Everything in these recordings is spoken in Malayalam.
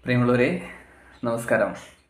പ്രിയമുള്ളവരെ നമസ്കാരം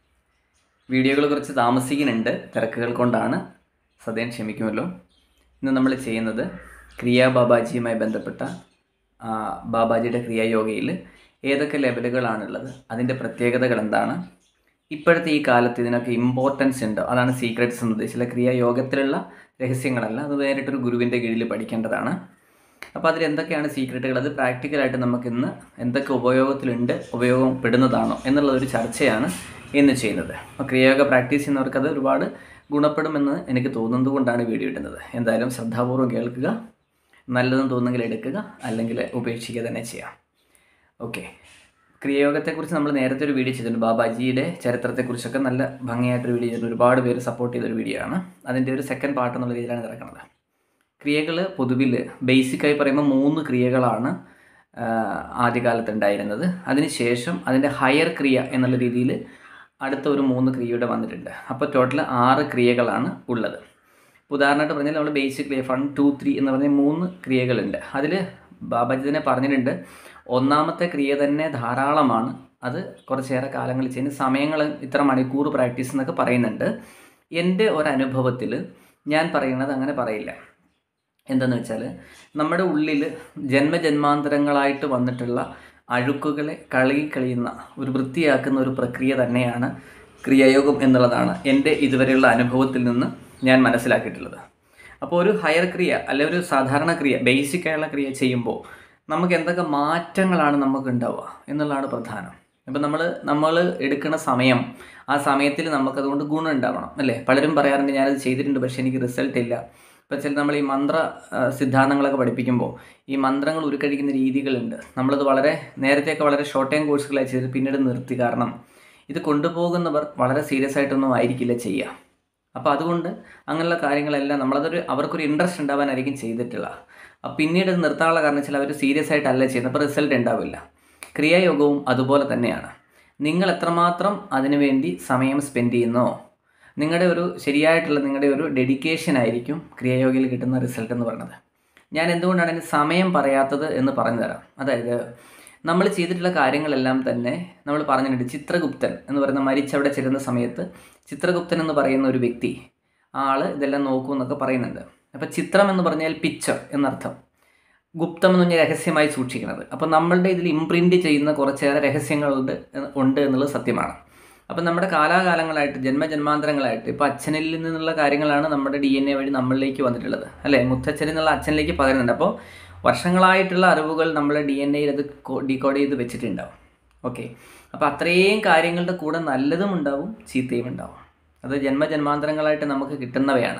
വീഡിയോകൾ കുറച്ച് താമസിക്കുന്നുണ്ട് തിരക്കുകൾ കൊണ്ടാണ് സദയം ക്ഷമിക്കുമല്ലോ ഇന്ന് നമ്മൾ ചെയ്യുന്നത് ക്രിയാ ബാബാജിയുമായി ബന്ധപ്പെട്ട ആ, ബാബാജിയുടെ ക്രിയായോഗയിൽ ഏതൊക്കെ ലെവലുകളാണുള്ളത് അതിൻ്റെ പ്രത്യേകതകൾ എന്താണ് ഇപ്പോഴത്തെ ഈ കാലത്ത് ഇതിനൊക്കെ ഇമ്പോർട്ടൻസ് ഉണ്ടോ അതാണ് സീക്രട്സ് എന്ന് ഉദ്ദേശിച്ചില്ല ക്രിയായോഗത്തിലുള്ള രഹസ്യങ്ങളല്ല അത് വേറിട്ടൊരു ഗുരുവിൻ്റെ കീഴിൽ പഠിക്കേണ്ടതാണ് അപ്പോൾ അതിൽ എന്തൊക്കെയാണ് സീക്രട്ടുകൾ അത് പ്രാക്ടിക്കലായിട്ട് നമുക്ക് ഇന്ന് എന്തൊക്കെ ഉപയോഗത്തിലുണ്ട് ഉപയോഗപ്പെടുന്നതാണോ എന്നുള്ള ഒരു ചർച്ചയാണ് ഇന്ന് ചെയ്യുന്നത് അപ്പോൾ ക്രിയായോഗ പ്രാക്ടീസ് ചെയ്യുന്നവർക്ക് അത് ഒരുപാട് ഗുണപ്പെടുമെന്ന് എനിക്ക് തോന്നുന്നത് കൊണ്ടാണ് വീഡിയോ ഇടുന്നത് എന്തായാലും ശ്രദ്ധാപൂർവ്വം കേൾക്കുക നല്ലതെന്ന് തോന്നുന്നെങ്കിൽ എടുക്കുക അല്ലെങ്കിൽ ഉപേക്ഷിക്കുക തന്നെ ചെയ്യാം ഓക്കെ ക്രിയായോഗത്തെക്കുറിച്ച് നമ്മൾ നേരത്തെ ഒരു വീഡിയോ ചെയ്തിട്ടുണ്ട് ബാബാജിയുടെ ചരിത്രത്തെക്കുറിച്ചൊക്കെ നല്ല ഭംഗിയായിട്ടൊരു വീഡിയോ ചെയ്തിട്ടുണ്ട് ഒരുപാട് പേര് സപ്പോർട്ട് ചെയ്തൊരു വീഡിയോ ആണ് അതിൻ്റെ ഒരു സെക്കൻഡ് പാർട്ട് എന്നുള്ള രീതിയിലാണ് ഇത് ഇറക്കുന്നത് ക്രിയകൾ പൊതുവിൽ ബേസിക്കായി പറയുമ്പോൾ മൂന്ന് ക്രിയകളാണ് ആ, ആദ്യകാലത്ത് ഉണ്ടായിരുന്നത് അതിനുശേഷം അതിൻ്റെ ഹയർ ക്രിയ എന്നുള്ള രീതിയിൽ അടുത്ത ഒരു മൂന്ന് ക്രിയയുടെ വന്നിട്ടുണ്ട് അപ്പോൾ ടോട്ടൽ ആറ് ക്രിയകളാണ് ഉള്ളത് ഉദാഹരണമായിട്ട് പറഞ്ഞാൽ നമ്മൾ ബേസിക് ക്രിയ വൺ ടു ത്രീ എന്ന് പറഞ്ഞ മൂന്ന് ക്രിയകളുണ്ട് അതിൽ ബാബാജി തന്നെ പറഞ്ഞിട്ടുണ്ട് ഒന്നാമത്തെ ക്രിയ തന്നെ ധാരാളമാണ് അത് കുറച്ചേറെ കാലങ്ങൾ ചെയ്യുന്ന സമയങ്ങൾ ഇത്ര മണിക്കൂർ പ്രാക്ടീസ് എന്നൊക്കെ പറയുന്നുണ്ട് എൻ്റെ ഒരനുഭവത്തിൽ ഞാൻ പറയുന്നത് അങ്ങനെ പറയില്ല എന്തെന്ന് വെച്ചാൽ നമ്മുടെ ഉള്ളിൽ ജന്മജന്മാന്തരങ്ങളായിട്ട് വന്നിട്ടുള്ള അഴുക്കുകളെ കളി കളിയുന്ന ഒരു വൃത്തിയാക്കുന്ന ഒരു പ്രക്രിയ തന്നെയാണ് ക്രിയായോഗം എന്നുള്ളതാണ് എൻ്റെ ഇതുവരെയുള്ള അനുഭവത്തിൽ നിന്ന് ഞാൻ മനസ്സിലാക്കിയിട്ടുള്ളത് അപ്പോൾ ഒരു ഹയർ ക്രിയ അല്ലെ ഒരു സാധാരണ ക്രിയ ബേസിക് ആയുള്ള ക്രിയ ചെയ്യുമ്പോൾ നമുക്ക് എന്തൊക്കെ മാറ്റങ്ങളാണ് നമുക്ക് ഉണ്ടാവുക എന്നുള്ളതാണ് പ്രധാനം ഇപ്പം നമ്മൾ നമ്മൾ എടുക്കുന്ന സമയം ആ സമയത്തിൽ നമുക്കതുകൊണ്ട് ഗുണം ഉണ്ടാവണം അല്ലേ പലരും പറയാറുണ്ട് ഞാനത് ചെയ്തിട്ടുണ്ട് പക്ഷേ എനിക്ക് റിസൾട്ട് ഇല്ല ഇപ്പം ചില നമ്മൾ ഈ മന്ത്ര ആ, സിദ്ധാന്തങ്ങളൊക്കെ പഠിപ്പിക്കുമ്പോൾ ഈ മന്ത്രങ്ങൾ ഉരുക്കഴിക്കുന്ന രീതികളുണ്ട് നമ്മളത് വളരെ നേരത്തെയൊക്കെ വളരെ ഷോർട്ട് ടൈം കോഴ്സുകളായി ചെയ്ത് പിന്നീട് നിർത്തി കാരണം ഇത് കൊണ്ടുപോകുന്നവർ വളരെ സീരിയസ് ആയിട്ടൊന്നും ആയിരിക്കില്ല ചെയ്യുക അപ്പോൾ അതുകൊണ്ട് അങ്ങനെയുള്ള കാര്യങ്ങളെല്ലാം നമ്മളതൊരു അവർക്കൊരു ഇൻട്രസ്റ്റ് ഉണ്ടാവാനായിരിക്കും ചെയ്തിട്ടുള്ള അപ്പോൾ പിന്നീട് ഇത് നിർത്താനുള്ള കാരണം വെച്ചാൽ അവർ സീരിയസ് ആയിട്ടല്ല ചെയ്യുന്നത് അപ്പോൾ റിസൾട്ട് ഉണ്ടാവില്ല ക്രിയായോഗവും അതുപോലെ തന്നെയാണ് നിങ്ങൾ എത്രമാത്രം അതിനുവേണ്ടി സമയം സ്പെൻഡ് ചെയ്യുന്നോ നിങ്ങളുടെ ഒരു ശരിയായിട്ടുള്ള നിങ്ങളുടെ ഒരു ഡെഡിക്കേഷൻ ആയിരിക്കും ക്രിയായോഗിയിൽ കിട്ടുന്ന റിസൾട്ട് എന്ന് പറയുന്നത് ഞാൻ എന്തുകൊണ്ടാണ് അതിന് സമയം പറയാത്തത് എന്ന് പറഞ്ഞു തരാം അതായത് നമ്മൾ ചെയ്തിട്ടുള്ള കാര്യങ്ങളെല്ലാം തന്നെ നമ്മൾ പറഞ്ഞിട്ടുണ്ട് ചിത്രഗുപ്തൻ എന്ന് പറയുന്ന മരിച്ചവിടെ ചെല്ലുന്ന സമയത്ത് ചിത്രഗുപ്തൻ എന്ന് പറയുന്ന ഒരു വ്യക്തി ആൾ ഇതെല്ലാം നോക്കൂ എന്നൊക്കെ പറയുന്നുണ്ട് അപ്പോൾ ചിത്രം എന്ന് പറഞ്ഞാൽ പിക്ചർ എന്നർത്ഥം ഗുപ്തം എന്ന് പറഞ്ഞാൽ രഹസ്യമായി സൂക്ഷിക്കുന്നത് അപ്പോൾ നമ്മളുടെ ഇതിൽ ഇംപ്രിൻറ്റ് ചെയ്യുന്ന കുറച്ചേറെ രഹസ്യങ്ങളുണ്ട് എന്ന് ഉണ്ട് എന്നുള്ളത് സത്യമാണ് അപ്പം നമ്മുടെ കാലാകാലങ്ങളായിട്ട് ജന്മജന്മാന്തരങ്ങളായിട്ട് ഇപ്പോൾ അച്ഛനിൽ നിന്നുള്ള കാര്യങ്ങളാണ് നമ്മുടെ ഡി എൻ എ വഴി നമ്മളിലേക്ക് വന്നിട്ടുള്ളത് അല്ലേ മുത്തച്ഛനിൽ നിന്നുള്ള അച്ഛനിലേക്ക് പകരുന്നുണ്ട് അപ്പോൾ വർഷങ്ങളായിട്ടുള്ള അറിവുകൾ നമ്മളെ ഡി എൻ എയിൽ അത് ഡീകോഡ് ചെയ്ത് വെച്ചിട്ടുണ്ടാവും ഓക്കെ അപ്പോൾ അത്രയും കാര്യങ്ങളുടെ കൂടെ നല്ലതും ഉണ്ടാവും ചീത്തയും ഉണ്ടാവും അത് ജന്മജന്മാന്തരങ്ങളായിട്ട് നമുക്ക് കിട്ടുന്നവയാണ്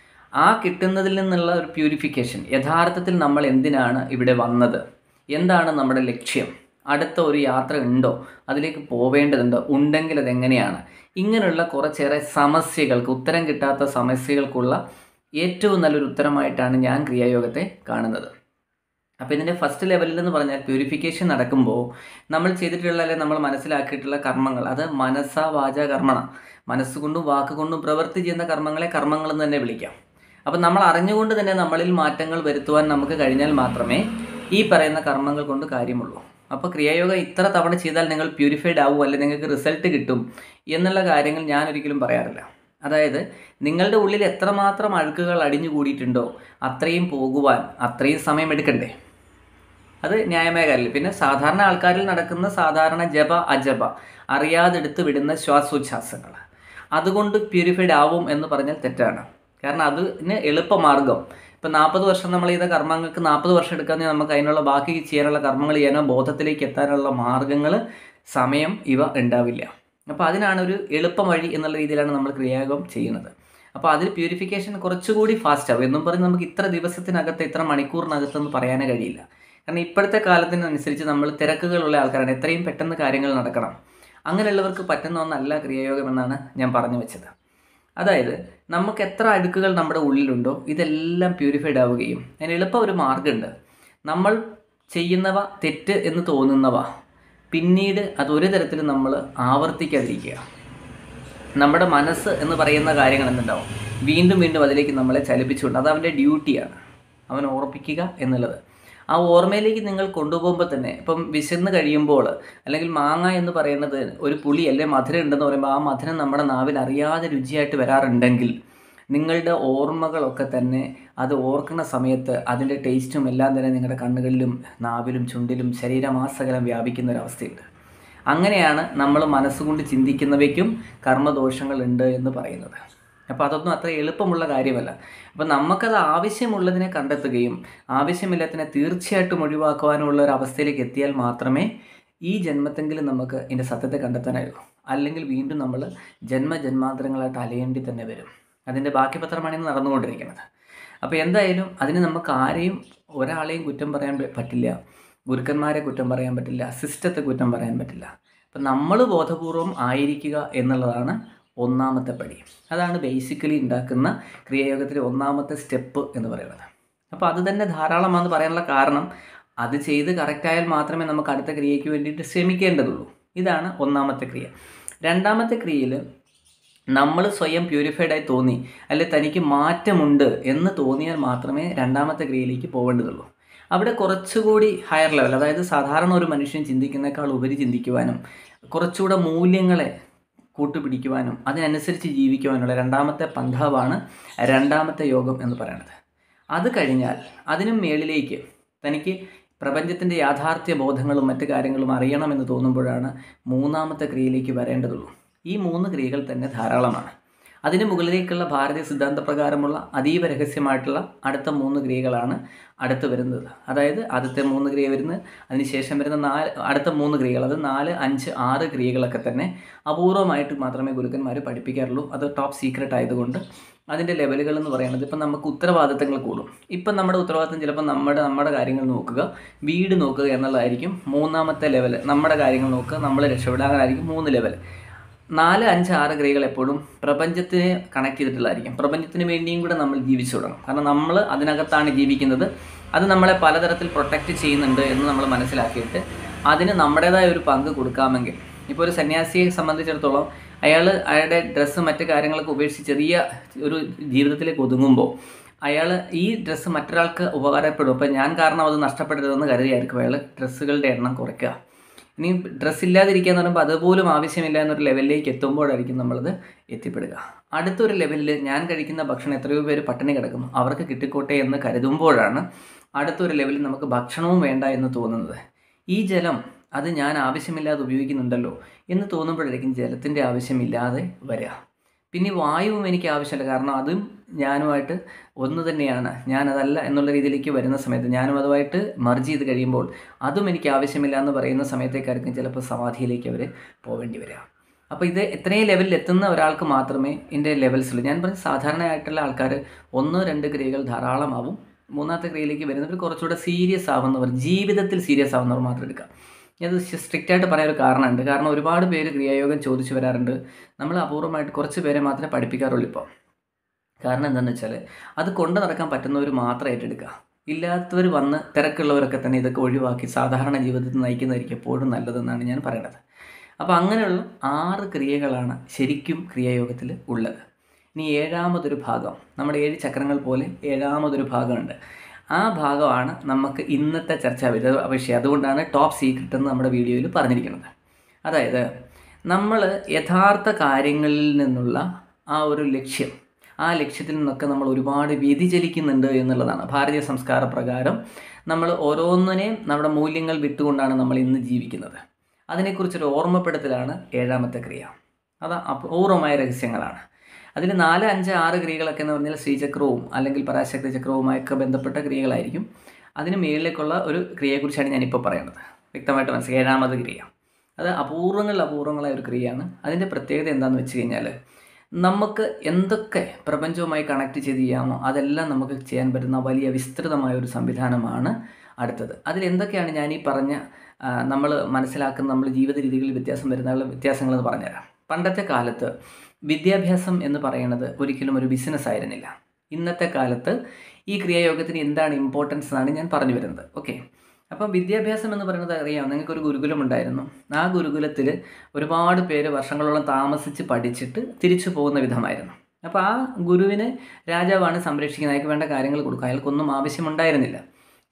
ആ കിട്ടുന്നതിൽ നിന്നുള്ള ഒരു പ്യൂരിഫിക്കേഷൻ യഥാർത്ഥത്തിൽ നമ്മൾ എന്തിനാണ് ഇവിടെ വന്നത് എന്താണ് നമ്മുടെ ലക്ഷ്യം അടുത്ത ഒരു യാത്ര ഉണ്ടോ അതിലേക്ക് പോവേണ്ടതുണ്ടോ ഉണ്ടെങ്കിൽ അതെങ്ങനെയാണ് ഇങ്ങനെയുള്ള കുറച്ചേറെ സമസ്യകൾക്ക് ഉത്തരം കിട്ടാത്ത സമസ്യകൾക്കുള്ള ഏറ്റവും നല്ലൊരു ഉത്തരമായിട്ടാണ് ഞാൻ ക്രിയായോഗത്തെ കാണുന്നത് അപ്പോൾ ഇതിൻ്റെ ഫസ്റ്റ് ലെവലിൽ എന്ന് പറഞ്ഞാൽ പ്യൂരിഫിക്കേഷൻ നടക്കുമ്പോൾ നമ്മൾ ചെയ്തിട്ടുള്ള അല്ലെങ്കിൽ നമ്മൾ മനസ്സിലാക്കിയിട്ടുള്ള കർമ്മങ്ങൾ അത് മനസ്സ വാച കർമ്മണ മനസ്സുകൊണ്ടും വാക്കുകൊണ്ടും പ്രവൃത്തി ചെയ്യുന്ന കർമ്മങ്ങളെ കർമ്മങ്ങൾ എന്ന് തന്നെ വിളിക്കാം അപ്പം നമ്മൾ അറിഞ്ഞുകൊണ്ട് തന്നെ നമ്മളിൽ മാറ്റങ്ങൾ വരുത്തുവാൻ നമുക്ക് കഴിഞ്ഞാൽ മാത്രമേ ഈ പറയുന്ന കർമ്മങ്ങൾ കൊണ്ട് കാര്യമുള്ളൂ അപ്പോൾ ക്രിയായോഗ ഇത്ര തവണ ചെയ്താൽ നിങ്ങൾ പ്യൂരിഫൈഡ് ആവും അല്ലെങ്കിൽ നിങ്ങൾക്ക് റിസൾട്ട് കിട്ടും എന്നുള്ള കാര്യങ്ങൾ ഞാൻ ഒരിക്കലും പറയാറില്ല അതായത് നിങ്ങളുടെ ഉള്ളിൽ എത്രമാത്രം അഴുക്കുകൾ അടിഞ്ഞു കൂടിയിട്ടുണ്ടോ അത്രയും പോകുവാൻ അത്രയും സമയം എടുക്കണ്ടേ അത് ന്യായമായ കാര്യമില്ല പിന്നെ സാധാരണ ആൾക്കാരിൽ നടക്കുന്ന സാധാരണ ജപ അജപ അറിയാതെടുത്ത് വിടുന്ന ശ്വാസോച്ഛ്വാസങ്ങൾ അതുകൊണ്ട് പ്യൂരിഫൈഡ് ആവും എന്ന് പറഞ്ഞാൽ തെറ്റാണ് കാരണം അതിന് എളുപ്പമാർഗം ഇപ്പം നാൽപ്പത് വർഷം നമ്മൾ ചെയ്ത കർമ്മങ്ങൾക്ക് നാൽപ്പത് വർഷം എടുക്കാമെങ്കിൽ നമുക്ക് അതിനുള്ള ബാക്കി ചെയ്യാനുള്ള കർമ്മങ്ങൾ ചെയ്യാനോ ബോധത്തിലേക്ക് എത്താനുള്ള മാർഗങ്ങൾ സമയം ഇവ ഉണ്ടാവില്ല അപ്പോൾ അതിനാണ് ഒരു എളുപ്പം വഴി എന്നുള്ള രീതിയിലാണ് നമ്മൾ ക്രിയായോഗം ചെയ്യുന്നത് അപ്പോൾ അതിൽ പ്യൂരിഫിക്കേഷൻ കുറച്ചുകൂടി ഫാസ്റ്റ് ആവും എന്നും പറഞ്ഞ് നമുക്ക് ഇത്ര ദിവസത്തിനകത്ത് ഇത്ര മണിക്കൂറിനകത്തെന്ന് പറയാനേ കഴിയില്ല കാരണം ഇപ്പോഴത്തെ കാലത്തിനനുസരിച്ച് നമ്മൾ തിരക്കുകളുള്ള ആൾക്കാരാണ് എത്രയും പെട്ടെന്ന് കാര്യങ്ങൾ നടക്കണം അങ്ങനെയുള്ളവർക്ക് പറ്റുന്ന ഒന്നല്ല ക്രിയായോഗം എന്നാണ് ഞാൻ പറഞ്ഞു വെച്ചത് അതായത് നമുക്ക് എത്ര അഴുക്കുകൾ നമ്മുടെ ഉള്ളിലുണ്ടോ ഇതെല്ലാം പ്യൂരിഫൈഡ് ആവുകയും അതിന് എളുപ്പം ഒരു മാർഗമുണ്ട് നമ്മൾ ചെയ്യുന്നവ തെറ്റ് എന്ന് തോന്നുന്നവ പിന്നീട് അത് ഒരു തരത്തിലും നമ്മൾ ആവർത്തിക്കാതിരിക്കുക നമ്മുടെ മനസ്സ് എന്ന് പറയുന്ന കാര്യങ്ങൾ എന്തുണ്ടാവും വീണ്ടും വീണ്ടും അതിലേക്ക് നമ്മളെ ചലിപ്പിച്ചുകൊണ്ട് അത് അവൻ്റെ ഡ്യൂട്ടിയാണ് അവൻ ഓർപ്പിക്കുക എന്നുള്ളത് ആ ഓർമ്മയിലേക്ക് നിങ്ങൾ കൊണ്ടുപോകുമ്പോൾ തന്നെ ഇപ്പം വിശന്ന് കഴിയുമ്പോൾ അല്ലെങ്കിൽ മാങ്ങ എന്ന് പറയുന്നത് ഒരു പുളി അല്ലെ മധുരം ഉണ്ടെന്ന് പറയുമ്പോൾ ആ മധുരം നമ്മുടെ നാവിൽ അറിയാതെ രുചിയായിട്ട് വരാറുണ്ടെങ്കിൽ നിങ്ങളുടെ ഓർമ്മകളൊക്കെ തന്നെ അത് ഓർക്കുന്ന സമയത്ത് അതിൻ്റെ ടേസ്റ്റും എല്ലാം തന്നെ നിങ്ങളുടെ കണ്ണുകളിലും നാവിലും ചുണ്ടിലും ശരീരമാസകലം വ്യാപിക്കുന്ന ഒരവസ്ഥയുണ്ട് അങ്ങനെയാണ് നമ്മൾ മനസ്സുകൊണ്ട് ചിന്തിക്കുന്നവയ്ക്കും കർമ്മദോഷങ്ങളുണ്ട് എന്ന് പറയുന്നത് അപ്പോൾ അതൊന്നും അത്ര എളുപ്പമുള്ള കാര്യമല്ല അപ്പോൾ നമുക്കത് ആവശ്യമുള്ളതിനെ കണ്ടെത്തുകയും ആവശ്യമില്ലാത്തതിനെ തീർച്ചയായിട്ടും ഒഴിവാക്കുവാനുള്ള ഒരു അവസ്ഥയിലേക്ക് എത്തിയാൽ മാത്രമേ ഈ ജന്മത്തെങ്കിലും നമുക്ക് ഇതിൻ്റെ സത്യത്തെ കണ്ടെത്താനായുള്ളൂ അല്ലെങ്കിൽ വീണ്ടും നമ്മൾ ജന്മജന്മാന്തരങ്ങളായിട്ട് അലയേണ്ടി തന്നെ വരും അതിൻ്റെ ബാക്കി പത്രമാണ് ഇന്ന് നടന്നുകൊണ്ടിരിക്കുന്നത് അപ്പോൾ എന്തായാലും അതിന് നമുക്ക് ആരെയും ഒരാളെയും കുറ്റം പറയാൻ പ- പറ്റില്ല ഗുരുക്കന്മാരെ കുറ്റം പറയാൻ പറ്റില്ല സിസ്റ്റത്തെ കുറ്റം പറയാൻ പറ്റില്ല അപ്പം നമ്മൾ ബോധപൂർവം ആയിരിക്കുക എന്നുള്ളതാണ് ഒന്നാമത്തെ പടി അതാണ് ബേസിക്കലി ഉണ്ടാക്കുന്ന ക്രിയായോഗത്തിലെ ഒന്നാമത്തെ സ്റ്റെപ്പ് എന്ന് പറയുന്നത് അപ്പോൾ അത് തന്നെ ധാരാളമാണെന്ന് പറയാനുള്ള കാരണം അത് ചെയ്ത് കറക്റ്റായാൽ മാത്രമേ നമുക്ക് അടുത്ത ക്രിയയ്ക്ക് വേണ്ടിയിട്ട് ശ്രമിക്കേണ്ടതുള്ളൂ ഇതാണ് ഒന്നാമത്തെ ക്രിയ രണ്ടാമത്തെ ക്രിയയിൽ നമ്മൾ സ്വയം പ്യൂരിഫൈഡ് ആയി തോന്നി അല്ലെ തനിക്ക് മാറ്റമുണ്ട് എന്ന് തോന്നിയാൽ മാത്രമേ രണ്ടാമത്തെ ക്രിയയിലേക്ക് പോകേണ്ടതുള്ളൂ അവിടെ കുറച്ചുകൂടി ഹയർ ലെവൽ അതായത് സാധാരണ ഒരു മനുഷ്യൻ ചിന്തിക്കുന്നേക്കാൾ ഉപരി ചിന്തിക്കുവാനും കുറച്ചുകൂടെ മൂല്യങ്ങളെ കൂട്ടുപിടിക്കുവാനും അതിനനുസരിച്ച് ജീവിക്കുവാനുള്ള രണ്ടാമത്തെ പന്ഥാവാണ് രണ്ടാമത്തെ യോഗം എന്ന് പറയുന്നത് അത് കഴിഞ്ഞാൽ അതിനും മേളിലേക്ക് തനിക്ക് പ്രപഞ്ചത്തിൻ്റെ യാഥാർത്ഥ്യ ബോധങ്ങളും മറ്റു കാര്യങ്ങളും അറിയണമെന്ന് തോന്നുമ്പോഴാണ് മൂന്നാമത്തെ ക്രിയയിലേക്ക് വരേണ്ടതുള്ളൂ ഈ മൂന്ന് ക്രിയകൾ തന്നെ ധാരാളമാണ് അതിന് മുകളിലേക്കുള്ള ഭാരതീയ സിദ്ധാന്ത പ്രകാരമുള്ള അതീവ രഹസ്യമായിട്ടുള്ള അടുത്ത മൂന്ന് ക്രിയകളാണ് അടുത്ത് വരുന്നത് അതായത് ആദ്യത്തെ മൂന്ന് ക്രിയ വരുന്നത് അതിനുശേഷം വരുന്ന നാല് അടുത്ത മൂന്ന് ക്രിയകൾ അത് നാല് അഞ്ച് ആറ് ക്രിയകളൊക്കെ തന്നെ അപൂർവമായിട്ട് മാത്രമേ ഗുരുക്കന്മാർ പഠിപ്പിക്കാറുള്ളൂ അത് ടോപ്പ് സീക്രട്ട് ആയതുകൊണ്ട് അതിൻ്റെ ലെവലുകൾ എന്ന് പറയുന്നത് ഇപ്പം നമുക്ക് ഉത്തരവാദിത്തങ്ങൾ കൂടും ഇപ്പം നമ്മുടെ ഉത്തരവാദിത്തം ചിലപ്പോൾ നമ്മുടെ നമ്മുടെ കാര്യങ്ങൾ നോക്കുക വീട് നോക്കുക എന്നുള്ളതായിരിക്കും മൂന്നാമത്തെ ലെവൽ നമ്മുടെ കാര്യങ്ങൾ നോക്കുക നമ്മൾ രക്ഷപ്പെടാനായിരിക്കും മൂന്ന് ലെവൽ നാല് അഞ്ച് ആറ് ക്രിയകൾ എപ്പോഴും പ്രപഞ്ചത്തിനെ കണക്ട് ചെയ്തിട്ടുള്ളതായിരിക്കും പ്രപഞ്ചത്തിന് വേണ്ടിയും കൂടെ നമ്മൾ ജീവിച്ചു തുടങ്ങും കാരണം നമ്മൾ അതിനകത്താണ് ജീവിക്കുന്നത് അത് നമ്മളെ പലതരത്തിൽ പ്രൊട്ടക്റ്റ് ചെയ്യുന്നുണ്ട് എന്ന് നമ്മൾ മനസ്സിലാക്കിയിട്ട് അതിന് നമ്മുടേതായ ഒരു പങ്ക് കൊടുക്കാമെങ്കിൽ ഇപ്പോൾ ഒരു സന്യാസിയെ സംബന്ധിച്ചിടത്തോളം അയാൾ അയാളുടെ ഡ്രസ്സ് മറ്റു കാര്യങ്ങളൊക്കെ ഉപേക്ഷിച്ച് ചെറിയ ഒരു ജീവിതത്തിലേക്ക് ഒതുങ്ങുമ്പോൾ അയാൾ ഈ ഡ്രസ്സ് മറ്റൊരാൾക്ക് ഉപകാരപ്പെടും അപ്പോൾ ഞാൻ കാരണം അത് നഷ്ടപ്പെടരുതെന്ന് കരുതിയായിരിക്കും അയാൾ ഡ്രസ്സുകളുടെ എണ്ണം കുറയ്ക്കുക ഇനി ഡ്രസ്സ് ഇല്ലാതിരിക്കുക എന്ന് പറയുമ്പോൾ അതുപോലും ആവശ്യമില്ല എന്നൊരു ലെവലിലേക്ക് എത്തുമ്പോഴായിരിക്കും നമ്മളത് എത്തിപ്പെടുക അടുത്തൊരു ലെവലിൽ ഞാൻ കഴിക്കുന്ന ഭക്ഷണം എത്രയോ പേര് പട്ടിണി കിടക്കുന്നു അവർക്ക് കിട്ടിക്കോട്ടെ എന്ന് കരുതുമ്പോഴാണ് അടുത്തൊരു ലെവലിൽ നമുക്ക് ഭക്ഷണവും വേണ്ട എന്ന് തോന്നുന്നത് ഈ ജലം അത് ഞാൻ ആവശ്യമില്ലാതെ ഉപയോഗിക്കുന്നുണ്ടല്ലോ എന്ന് തോന്നുമ്പോഴായിരിക്കും ജലത്തിൻ്റെ ആവശ്യമില്ലാതെ വരിക പിന്നെ ഈ വായുവും എനിക്ക് ആവശ്യമില്ല കാരണം അതും ഞാനുമായിട്ട് ഒന്ന് തന്നെയാണ് ഞാനതല്ല എന്നുള്ള രീതിയിലേക്ക് വരുന്ന സമയത്ത് ഞാനും അതുമായിട്ട് മർജ് ചെയ്ത് കഴിയുമ്പോൾ അതും എനിക്ക് ആവശ്യമില്ല എന്ന് പറയുന്ന സമയത്തേക്കായിരിക്കും ചിലപ്പോൾ സമാധിയിലേക്ക് അവർ പോവേണ്ടി വരിക അപ്പോൾ ഇത് എത്രയും ലെവലിൽ എത്തുന്ന ഒരാൾക്ക് മാത്രമേ ഇതിൻ്റെ ലെവൽസുള്ളൂ ഞാൻ പറഞ്ഞ സാധാരണയായിട്ടുള്ള ആൾക്കാർ ഒന്നോ രണ്ട് ക്രിയകൾ ധാരാളമാവും മൂന്നാമത്തെ ക്രിയയിലേക്ക് വരുന്നവർ കുറച്ചുകൂടെ സീരിയസ് ആവുന്നവർ ജീവിതത്തിൽ സീരിയസ് ആവുന്നവർ മാത്രം എടുക്കുക ഇത് സ്ട്രിക്റ്റ് ആയിട്ട് പറയാൻ ഒരു കാരണമുണ്ട് കാരണം ഒരുപാട് പേര് ക്രിയായോഗം ചോദിച്ചു വരാറുണ്ട് നമ്മൾ അപൂർവമായിട്ട് കുറച്ച് പേരെ മാത്രമേ പഠിപ്പിക്കാറുള്ളൂ ഇപ്പോൾ കാരണം എന്താണെന്ന് വെച്ചാൽ അത് കൊണ്ടു നടക്കാൻ പറ്റുന്നവർ മാത്രം ഏറ്റെടുക്കുക ഇല്ലാത്തവർ വന്ന് തിരക്കുള്ളവരൊക്കെ തന്നെ ഇതൊക്കെ ഒഴിവാക്കി സാധാരണ ജീവിതത്തിൽ നയിക്കുന്നതായിരിക്കും എപ്പോഴും നല്ലതെന്നാണ് ഞാൻ പറയുന്നത് അപ്പോൾ അങ്ങനെയുള്ള ആറ് ക്രിയകളാണ് ശരിക്കും ക്രിയായോഗത്തിൽ ഉള്ളത് ഇനി ഏഴാമതൊരു ഭാഗം നമ്മുടെ ഏഴ് ചക്രങ്ങൾ പോലെ ഏഴാമതൊരു ഭാഗമുണ്ട് ആ ഭാഗമാണ് നമുക്ക് ഇന്നത്തെ ചർച്ചാ വിധ- വിഷയം അതുകൊണ്ടാണ് ടോപ്പ് സീക്രട്ട് എന്ന് നമ്മുടെ വീഡിയോയിൽ പറഞ്ഞിരിക്കുന്നത് അതായത് നമ്മൾ യഥാർത്ഥ കാര്യങ്ങളിൽ നിന്നുള്ള ആ ഒരു ലക്ഷ്യം ആ ലക്ഷ്യത്തിൽ നിന്നൊക്കെ നമ്മൾ ഒരുപാട് വ്യതിചലിക്കുന്നുണ്ട് എന്നുള്ളതാണ് ഭാരതീയ സംസ്കാര പ്രകാരം നമ്മൾ ഓരോന്നിനെയും നമ്മുടെ മൂല്യങ്ങൾ വിട്ടുകൊണ്ടാണ് നമ്മൾ ഇന്ന് ജീവിക്കുന്നത് അതിനെക്കുറിച്ചൊരു ഓർമ്മപ്പെടുത്തലാണ് ഏഴാമത്തെ ക്രിയ അത് അപൂർവമായ രഹസ്യങ്ങളാണ് അതിൽ നാല് അഞ്ച് ആറ് ക്രിയകളൊക്കെ എന്ന് പറഞ്ഞാൽ ശ്രീചക്രവും അല്ലെങ്കിൽ പരാശക്തി ചക്രവുമായൊക്കെ ബന്ധപ്പെട്ട ക്രിയകളായിരിക്കും അതിന് മുകളിലേക്കുള്ള ഒരു ക്രിയയെക്കുറിച്ചാണ് ഞാനിപ്പോൾ പറയുന്നത് വ്യക്തമായിട്ട് മനസ്സിലായി ഏഴാമത് ക്രിയ അത് അപൂർവങ്ങളിൽ അപൂർവങ്ങളായ ഒരു ക്രിയയാണ് അതിൻ്റെ പ്രത്യേകത എന്താണെന്ന് വെച്ച് കഴിഞ്ഞാൽ നമുക്ക് എന്തൊക്കെ പ്രപഞ്ചവുമായി കണക്ട് ചെയ്ത് ചെയ്യാമോ അതെല്ലാം നമുക്ക് ചെയ്യാൻ പറ്റുന്ന വലിയ വിസ്തൃതമായ ഒരു സംവിധാനമാണ് അടുത്തത് അതിൽ എന്തൊക്കെയാണ് ഞാൻ ഈ പറഞ്ഞ നമ്മൾ മനസ്സിലാക്കുന്ന നമ്മൾ ജീവിത രീതികളിൽ വ്യത്യാസം വരുന്ന വ്യത്യാസങ്ങളെന്ന് പറഞ്ഞുതരാം പണ്ടത്തെ കാലത്ത് വിദ്യാഭ്യാസം എന്ന് പറയുന്നത് ഒരിക്കലും ഒരു ബിസിനസ് ആയിരുന്നില്ല ഇന്നത്തെ കാലത്ത് ഈ ക്രിയായോഗത്തിന് എന്താണ് ഇമ്പോർട്ടൻസ് എന്നാണ് ഞാൻ പറഞ്ഞു വരുന്നത് ഓക്കെ അപ്പം വിദ്യാഭ്യാസം എന്ന് പറയുന്നത് അറിയാം നിങ്ങൾക്കൊരു ഗുരുകുലം ഉണ്ടായിരുന്നു ആ ഗുരുകുലത്തിൽ ഒരുപാട് പേര് വർഷങ്ങളോളം താമസിച്ച് പഠിച്ചിട്ട് തിരിച്ചു പോകുന്ന വിധമായിരുന്നു അപ്പോൾ ആ ഗുരുവിനെ രാജാവാണ് സംരക്ഷിക്കുന്നത് അയാൾക്ക് വേണ്ട കാര്യങ്ങൾ കൊടുക്കുക അയാൾക്കൊന്നും ആവശ്യമുണ്ടായിരുന്നില്ല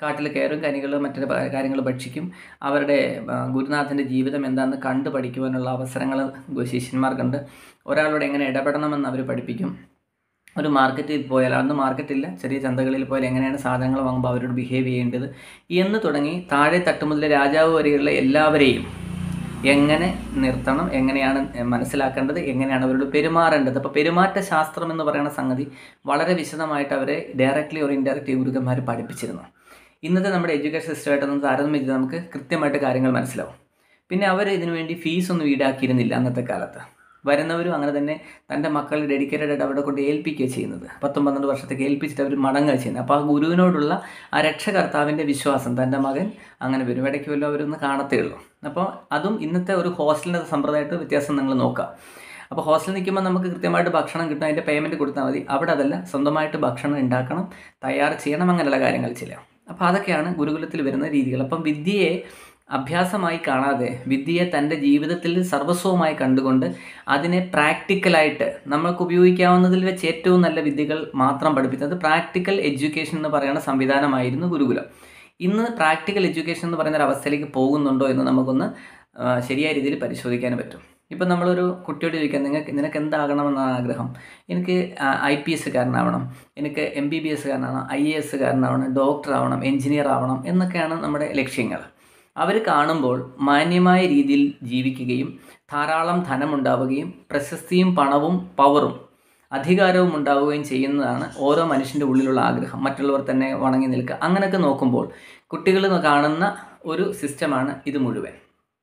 കാട്ടിൽ കയറും കനികൾ മറ്റു കാര്യങ്ങൾ ഭക്ഷിക്കും അവരുടെ ആ, ഗുരുനാഥൻ്റെ ജീവിതം എന്താണെന്ന് കണ്ടു പഠിക്കുവാനുള്ള അവസരങ്ങൾ ശിഷ്യന്മാർക്കുണ്ട് ഒരാളോട് എങ്ങനെ ഇടപെടണമെന്ന് അവർ പഠിപ്പിക്കും ഒരു മാർക്കറ്റിൽ പോയാൽ അന്ന് മാർക്കറ്റില്ല ചെറിയ ചന്തകളിൽ പോയാൽ എങ്ങനെയാണ് സാധനങ്ങൾ വാങ്ങുമ്പോൾ അവരോട് ബിഹേവ് ചെയ്യേണ്ടത് എന്ന് തുടങ്ങി താഴെ തട്ട് മുതൽ രാജാവ് വരെയുള്ള എല്ലാവരെയും എങ്ങനെ നിർത്തണം എങ്ങനെയാണ് മനസ്സിലാക്കേണ്ടത് എങ്ങനെയാണ് അവരോട് പെരുമാറേണ്ടത് അപ്പോൾ പെരുമാറ്റ ശാസ്ത്രം എന്ന് പറയുന്ന സംഗതി വളരെ വിശദമായിട്ട് അവരെ ഡയറക്റ്റ്ലി ഓർ ഇൻഡയറക്റ്റ്ലി ഗുരുക്കന്മാർ പഠിപ്പിച്ചിരുന്നു ഇന്നത്തെ നമ്മുടെ എഡ്യൂക്കേഷൻ സിസ്റ്റമായിട്ടൊന്ന് താരതമ്യം ചെയ്ത് നമുക്ക് കൃത്യമായിട്ട് കാര്യങ്ങൾ മനസ്സിലാവും പിന്നെ അവർ ഇതിനു വേണ്ടി ഫീസ് ഒന്നും ഈടാക്കിയിരുന്നില്ല അന്നത്തെ കാലത്ത് വരുന്നവരും അങ്ങനെ തന്നെ തൻ്റെ മക്കളെ ഡെഡിക്കേറ്റഡ് ആയിട്ട് അവിടെ കൊണ്ട് ഏൽപ്പിക്കുക ചെയ്യുന്നത് പത്തും പന്ത്രണ്ട് വർഷത്തേക്ക് ഏൽപ്പിച്ചിട്ട് അവർ മടങ്ങുക ചെയ്യുന്നത് അപ്പോൾ ആ ഗുരുവിനോടുള്ള ആ രക്ഷകർത്താവിൻ്റെ വിശ്വാസം തൻ്റെ മകൻ അങ്ങനെ വരും ഇടയ്ക്ക് വല്ലതും അവരൊന്ന് കാണത്തേ ഉള്ളൂ അപ്പോൾ അതും ഇന്നത്തെ ഒരു ഹോസ്റ്റലിൻ്റെ സമ്പ്രദായമായിട്ട് വ്യത്യാസം നിങ്ങൾ നോക്കുക അപ്പോൾ ഹോസ്റ്റലിൽ നിൽക്കുമ്പോൾ നമുക്ക് കൃത്യമായിട്ട് ഭക്ഷണം കിട്ടും അതിൻ്റെ പേയ്മെൻറ്റ് കൊടുത്താൽ മതി അവിടെ അതല്ല സ്വന്തമായിട്ട് ഭക്ഷണം ഉണ്ടാക്കണം തയ്യാർ ചെയ്യണം അങ്ങനെയുള്ള കാര്യങ്ങൾ ചെയ്യാം അപ്പോൾ അതൊക്കെയാണ് ഗുരുകുലത്തിൽ വരുന്ന രീതികൾ അപ്പം വിദ്യയെ അഭ്യാസമായി കാണാതെ വിദ്യയെ തൻ്റെ ജീവിതത്തിൽ സർവസ്വമായി കണ്ടുകൊണ്ട് അതിനെ പ്രാക്ടിക്കലായിട്ട് നമ്മൾക്ക് ഉപയോഗിക്കാവുന്നതിൽ വെച്ച് ഏറ്റവും നല്ല വിദ്യകൾ മാത്രം പഠിപ്പിച്ചത് പ്രാക്ടിക്കൽ എഡ്യൂക്കേഷൻ എന്ന് പറയുന്ന സംവിധാനമായിരുന്നു ഗുരുകുലം ഇന്ന് പ്രാക്ടിക്കൽ എഡ്യൂക്കേഷൻ എന്ന് പറയുന്ന ഒരു അവസ്ഥയിലേക്ക് പോകുന്നുണ്ടോ എന്ന് നമുക്കൊന്ന് ആ, ശരിയായ രീതിയിൽ പരിശോധിക്കാൻ പറ്റും ഇപ്പം നമ്മളൊരു കുട്ടിയോട് ചോദിക്കാം നിങ്ങൾക്ക് നിനക്ക് എന്താകണമെന്നാണ് ആഗ്രഹം എനിക്ക് ഐ പി എസ് കാരനാവണം എനിക്ക് എം ബി ബി എസ് കാരനാവണം ഐ എ എസ് കാരനാവണം ഡോക്ടർ ആവണം എഞ്ചിനീയർ ആവണം എന്നൊക്കെയാണ് നമ്മുടെ ലക്ഷ്യങ്ങൾ അവർ കാണുമ്പോൾ മാന്യമായ രീതിയിൽ ജീവിക്കുകയും ധാരാളം ധനമുണ്ടാവുകയും പ്രശസ്തിയും പണവും പവറും അധികാരവും ഉണ്ടാവുകയും ചെയ്യുന്നതാണ് ഓരോ മനുഷ്യൻ്റെ ഉള്ളിലുള്ള ആഗ്രഹം മറ്റുള്ളവർ തന്നെ വണങ്ങി നിൽക്കുക അങ്ങനെയൊക്കെ നോക്കുമ്പോൾ കുട്ടികൾ കാണുന്ന ഒരു സിസ്റ്റമാണ് ഇത് മുഴുവൻ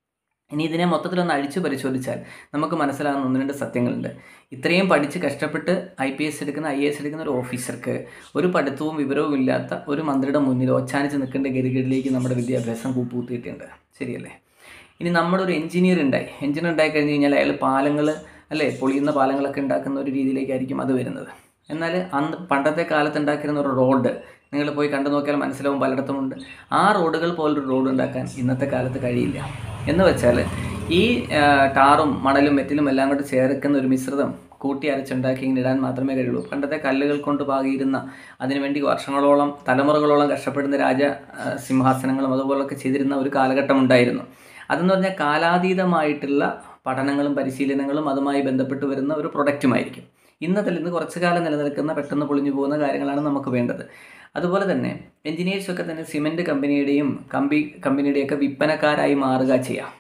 ഇനി ഇതിനെ മൊത്തത്തിലൊന്ന് അഴിച്ചു പരിശോധിച്ചാൽ നമുക്ക് മനസ്സിലാകുന്ന ഒന്ന് രണ്ട് സത്യങ്ങളുണ്ട് ഇത്രയും പഠിച്ച് കഷ്ടപ്പെട്ട് ഐ പി എസ് എടുക്കുന്ന ഐ എസ് എടുക്കുന്ന ഒരു ഓഫീസർക്ക് ഒരു പഠിത്തവും വിവരവും ഇല്ലാത്ത ഒരു മന്ത്രിയുടെ മുന്നിൽ ഒച്ചാനിച്ച് നിൽക്കേണ്ട ഗതികളിലേക്ക് നമ്മുടെ വിദ്യാഭ്യാസം കൂപ്പുകുത്തിയിട്ടുണ്ട് ശരിയല്ലേ ഇനി നമ്മുടെ ഒരു എഞ്ചിനീയർ ഉണ്ടായി എഞ്ചിനീയർ ഉണ്ടായി കഴിഞ്ഞ് കഴിഞ്ഞാൽ അയാൾ പാലങ്ങൾ അല്ലേ പൊളിയുന്ന പാലങ്ങളൊക്കെ ഉണ്ടാക്കുന്ന ഒരു രീതിയിലേക്കായിരിക്കും അത് വരുന്നത് എന്നാൽ അന്ന് പണ്ടത്തെ കാലത്ത് ഉണ്ടാക്കിയിരുന്ന ഒരു റോഡ് നിങ്ങൾ പോയി കണ്ടു നോക്കിയാൽ മനസ്സിലാവും പലയിടത്തുമുണ്ട് ആ റോഡുകൾ പോലൊരു റോഡ് ഉണ്ടാക്കാൻ ഇന്നത്തെ കാലത്ത് കഴിയില്ല എന്ന് വെച്ചാൽ ഈ ആ, ടാറും മണലും മെറ്റിലും എല്ലാം കൂടെ ചേർക്കുന്ന ഒരു മിശ്രിതം കൂട്ടി അരച്ചുണ്ടാക്കി ഇങ്ങനെ ഇടാൻ മാത്രമേ കഴിയുള്ളൂ പണ്ടത്തെ കല്ലുകൾ കൊണ്ട് പാകിയിരുന്ന അതിനുവേണ്ടി വർഷങ്ങളോളം തലമുറകളോളം കഷ്ടപ്പെടുന്ന രാജ ആ, സിംഹാസനങ്ങളും അതുപോലൊക്കെ ചെയ്തിരുന്ന ഒരു കാലഘട്ടം ഉണ്ടായിരുന്നു അതെന്ന് പറഞ്ഞാൽ കാലാതീതമായിട്ടുള്ള പഠനങ്ങളും പരിശീലനങ്ങളും അതുമായി ബന്ധപ്പെട്ട് വരുന്ന ഒരു പ്രൊഡക്റ്റുമായിരിക്കും ഇന്നതിൽ ഇന്ന് കുറച്ചു കാലം നിലനിൽക്കുന്ന പെട്ടെന്ന് പൊളിഞ്ഞു പോകുന്ന കാര്യങ്ങളാണ് നമുക്ക് വേണ്ടത് അതുപോലെ തന്നെ എഞ്ചിനീയേഴ്സൊക്കെ തന്നെ സിമെൻറ്റ് കമ്പനിയുടെയും കമ്പി കമ്പനിയുടെയൊക്കെ വിൽപ്പനക്കാരായി മാറുക ചെയ്യാം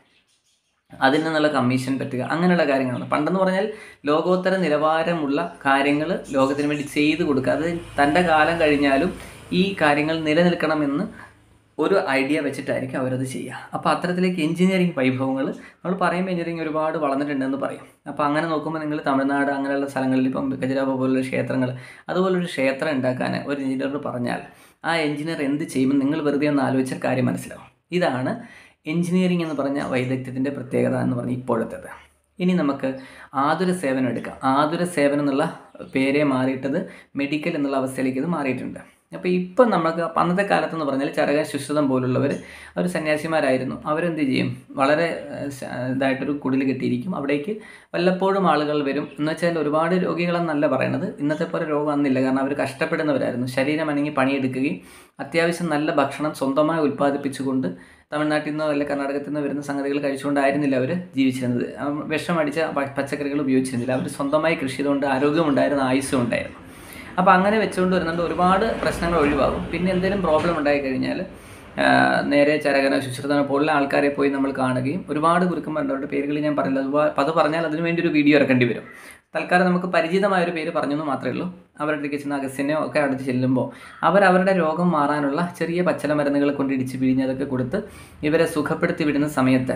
അതിൽ നിന്നുള്ള കമ്മീഷൻ പറ്റുക അങ്ങനെയുള്ള കാര്യങ്ങളാണ് പണ്ടെന്ന് പറഞ്ഞാൽ ലോകോത്തര നിലവാരമുള്ള കാര്യങ്ങൾ ലോകത്തിന് വേണ്ടി ചെയ്തു കൊടുക്കുക അത് തൻ്റെ കാലം കഴിഞ്ഞാലും ഈ കാര്യങ്ങൾ നിലനിൽക്കണമെന്ന് ഒരു ഐഡിയ വെച്ചിട്ടായിരിക്കും അവരത് ചെയ്യുക അപ്പോൾ അത്തരത്തിലേക്ക് എഞ്ചിനീയറിംഗ് വൈഭവങ്ങൾ നമ്മൾ പറയുമ്പോൾ എഞ്ചിനീയറിംഗ് ഒരുപാട് വളർന്നിട്ടുണ്ടെന്ന് പറയും അപ്പോൾ അങ്ങനെ നോക്കുമ്പോൾ നിങ്ങൾ തമിഴ്നാട് അങ്ങനെയുള്ള സ്ഥലങ്ങളിൽ ഇപ്പം ഖജരാബ പോലുള്ള ക്ഷേത്രങ്ങൾ അതുപോലൊരു ക്ഷേത്രം ഉണ്ടാക്കാൻ ഒരു എഞ്ചിനീയർ പറഞ്ഞാൽ ആ എഞ്ചിനീയർ എന്ത് ചെയ്യുമെന്ന് നിങ്ങൾ വെറുതെ ഒന്ന് ആലോചിച്ചാൽ കാര്യം മനസ്സിലാവും ഇതാണ് എഞ്ചിനീയറിംഗ് എന്ന് പറഞ്ഞ വൈദഗ്ധ്യത്തിൻ്റെ പ്രത്യേകത എന്ന് പറഞ്ഞ ഇപ്പോഴത്തേത് ഇനി നമുക്ക് ആതുര സേവനം എടുക്കാം ആതുര സേവനം എന്നുള്ള പേരെ മാറിയിട്ടത് മെഡിക്കൽ എന്നുള്ള അവസ്ഥയിലേക്ക് ഇത് മാറിയിട്ടുണ്ട് അപ്പോൾ ഇപ്പം നമുക്ക് അന്നത്തെ കാലത്ത് എന്ന് പറഞ്ഞാൽ ചരക ശുശ്രുതം പോലുള്ളവർ അവർ സന്യാസിമാരായിരുന്നു അവരെന്ത് ചെയ്യും വളരെ ഏഹ്, ശ- ഇതായിട്ടൊരു കുടിൽ കെട്ടിയിരിക്കും അവിടേക്ക് വല്ലപ്പോഴും ആളുകൾ വരും എന്ന് വെച്ചാൽ ഒരുപാട് രോഗികളെന്നല്ല പറയണത് ഇന്നത്തെ പോലെ രോഗം അന്നില്ല കാരണം അവർ കഷ്ടപ്പെടുന്നവരായിരുന്നു ശരീരം അനങ്ങി പണിയെടുക്കുകയും അത്യാവശ്യം നല്ല ഭക്ഷണം സ്വന്തമായി ഉൽപ്പാദിപ്പിച്ചുകൊണ്ട് തമിഴ്നാട്ടിൽ നിന്നോ അല്ല കർണാടകത്തിൽ നിന്നോ വരുന്ന സംഗതികൾ കഴിച്ചുകൊണ്ടായിരുന്നില്ല അവർ ജീവിച്ചിരുന്നത് ആ, വിഷമടിച്ച പ- പച്ചക്കറികൾ ഉപയോഗിച്ചിരുന്നില്ല അവർ സ്വന്തമായി കൃഷി ചെയ്തുകൊണ്ട് ആരോഗ്യമുണ്ടായിരുന്നു ആയുസ്സും ഉണ്ടായിരുന്നു അപ്പോൾ അങ്ങനെ വെച്ചുകൊണ്ട് വരുന്നുണ്ട് ഒരുപാട് പ്രശ്നങ്ങൾ ഒഴിവാകും പിന്നെ എന്തെങ്കിലും പ്രോബ്ലം ഉണ്ടായി കഴിഞ്ഞാൽ ആ, നേരെ ചരകന ശുശ്രുതന പോലുള്ള ആൾക്കാരെ പോയി നമ്മൾ കാണുകയും ഒരുപാട് ഗുരുക്കന്മാരുണ്ട് അവരുടെ പേരുകൾ ഞാൻ പറയില്ല അത് പ- അത് പറഞ്ഞാൽ അതിനു വേണ്ടി ഒരു വീഡിയോ ഇറക്കേണ്ടി വരും തൽക്കാലം നമുക്ക് പരിചിതമായ ഒരു പേര് പറഞ്ഞെന്ന് മാത്രമേ ഉള്ളൂ അവരുടെ അടുത്തേക്ക് ചെന്ന് അഗസ്യനെയോ ഒക്കെ അടുത്ത് ചെല്ലുമ്പോൾ അവർ അവരുടെ രോഗം മാറാനുള്ള ചെറിയ പച്ചല മരുന്നുകൾ കൊണ്ട് ഇടിച്ച് പിഴിഞ്ഞ് അതൊക്കെ കൊടുത്ത് ഇവരെ സുഖപ്പെടുത്തി വിടുന്ന സമയത്ത്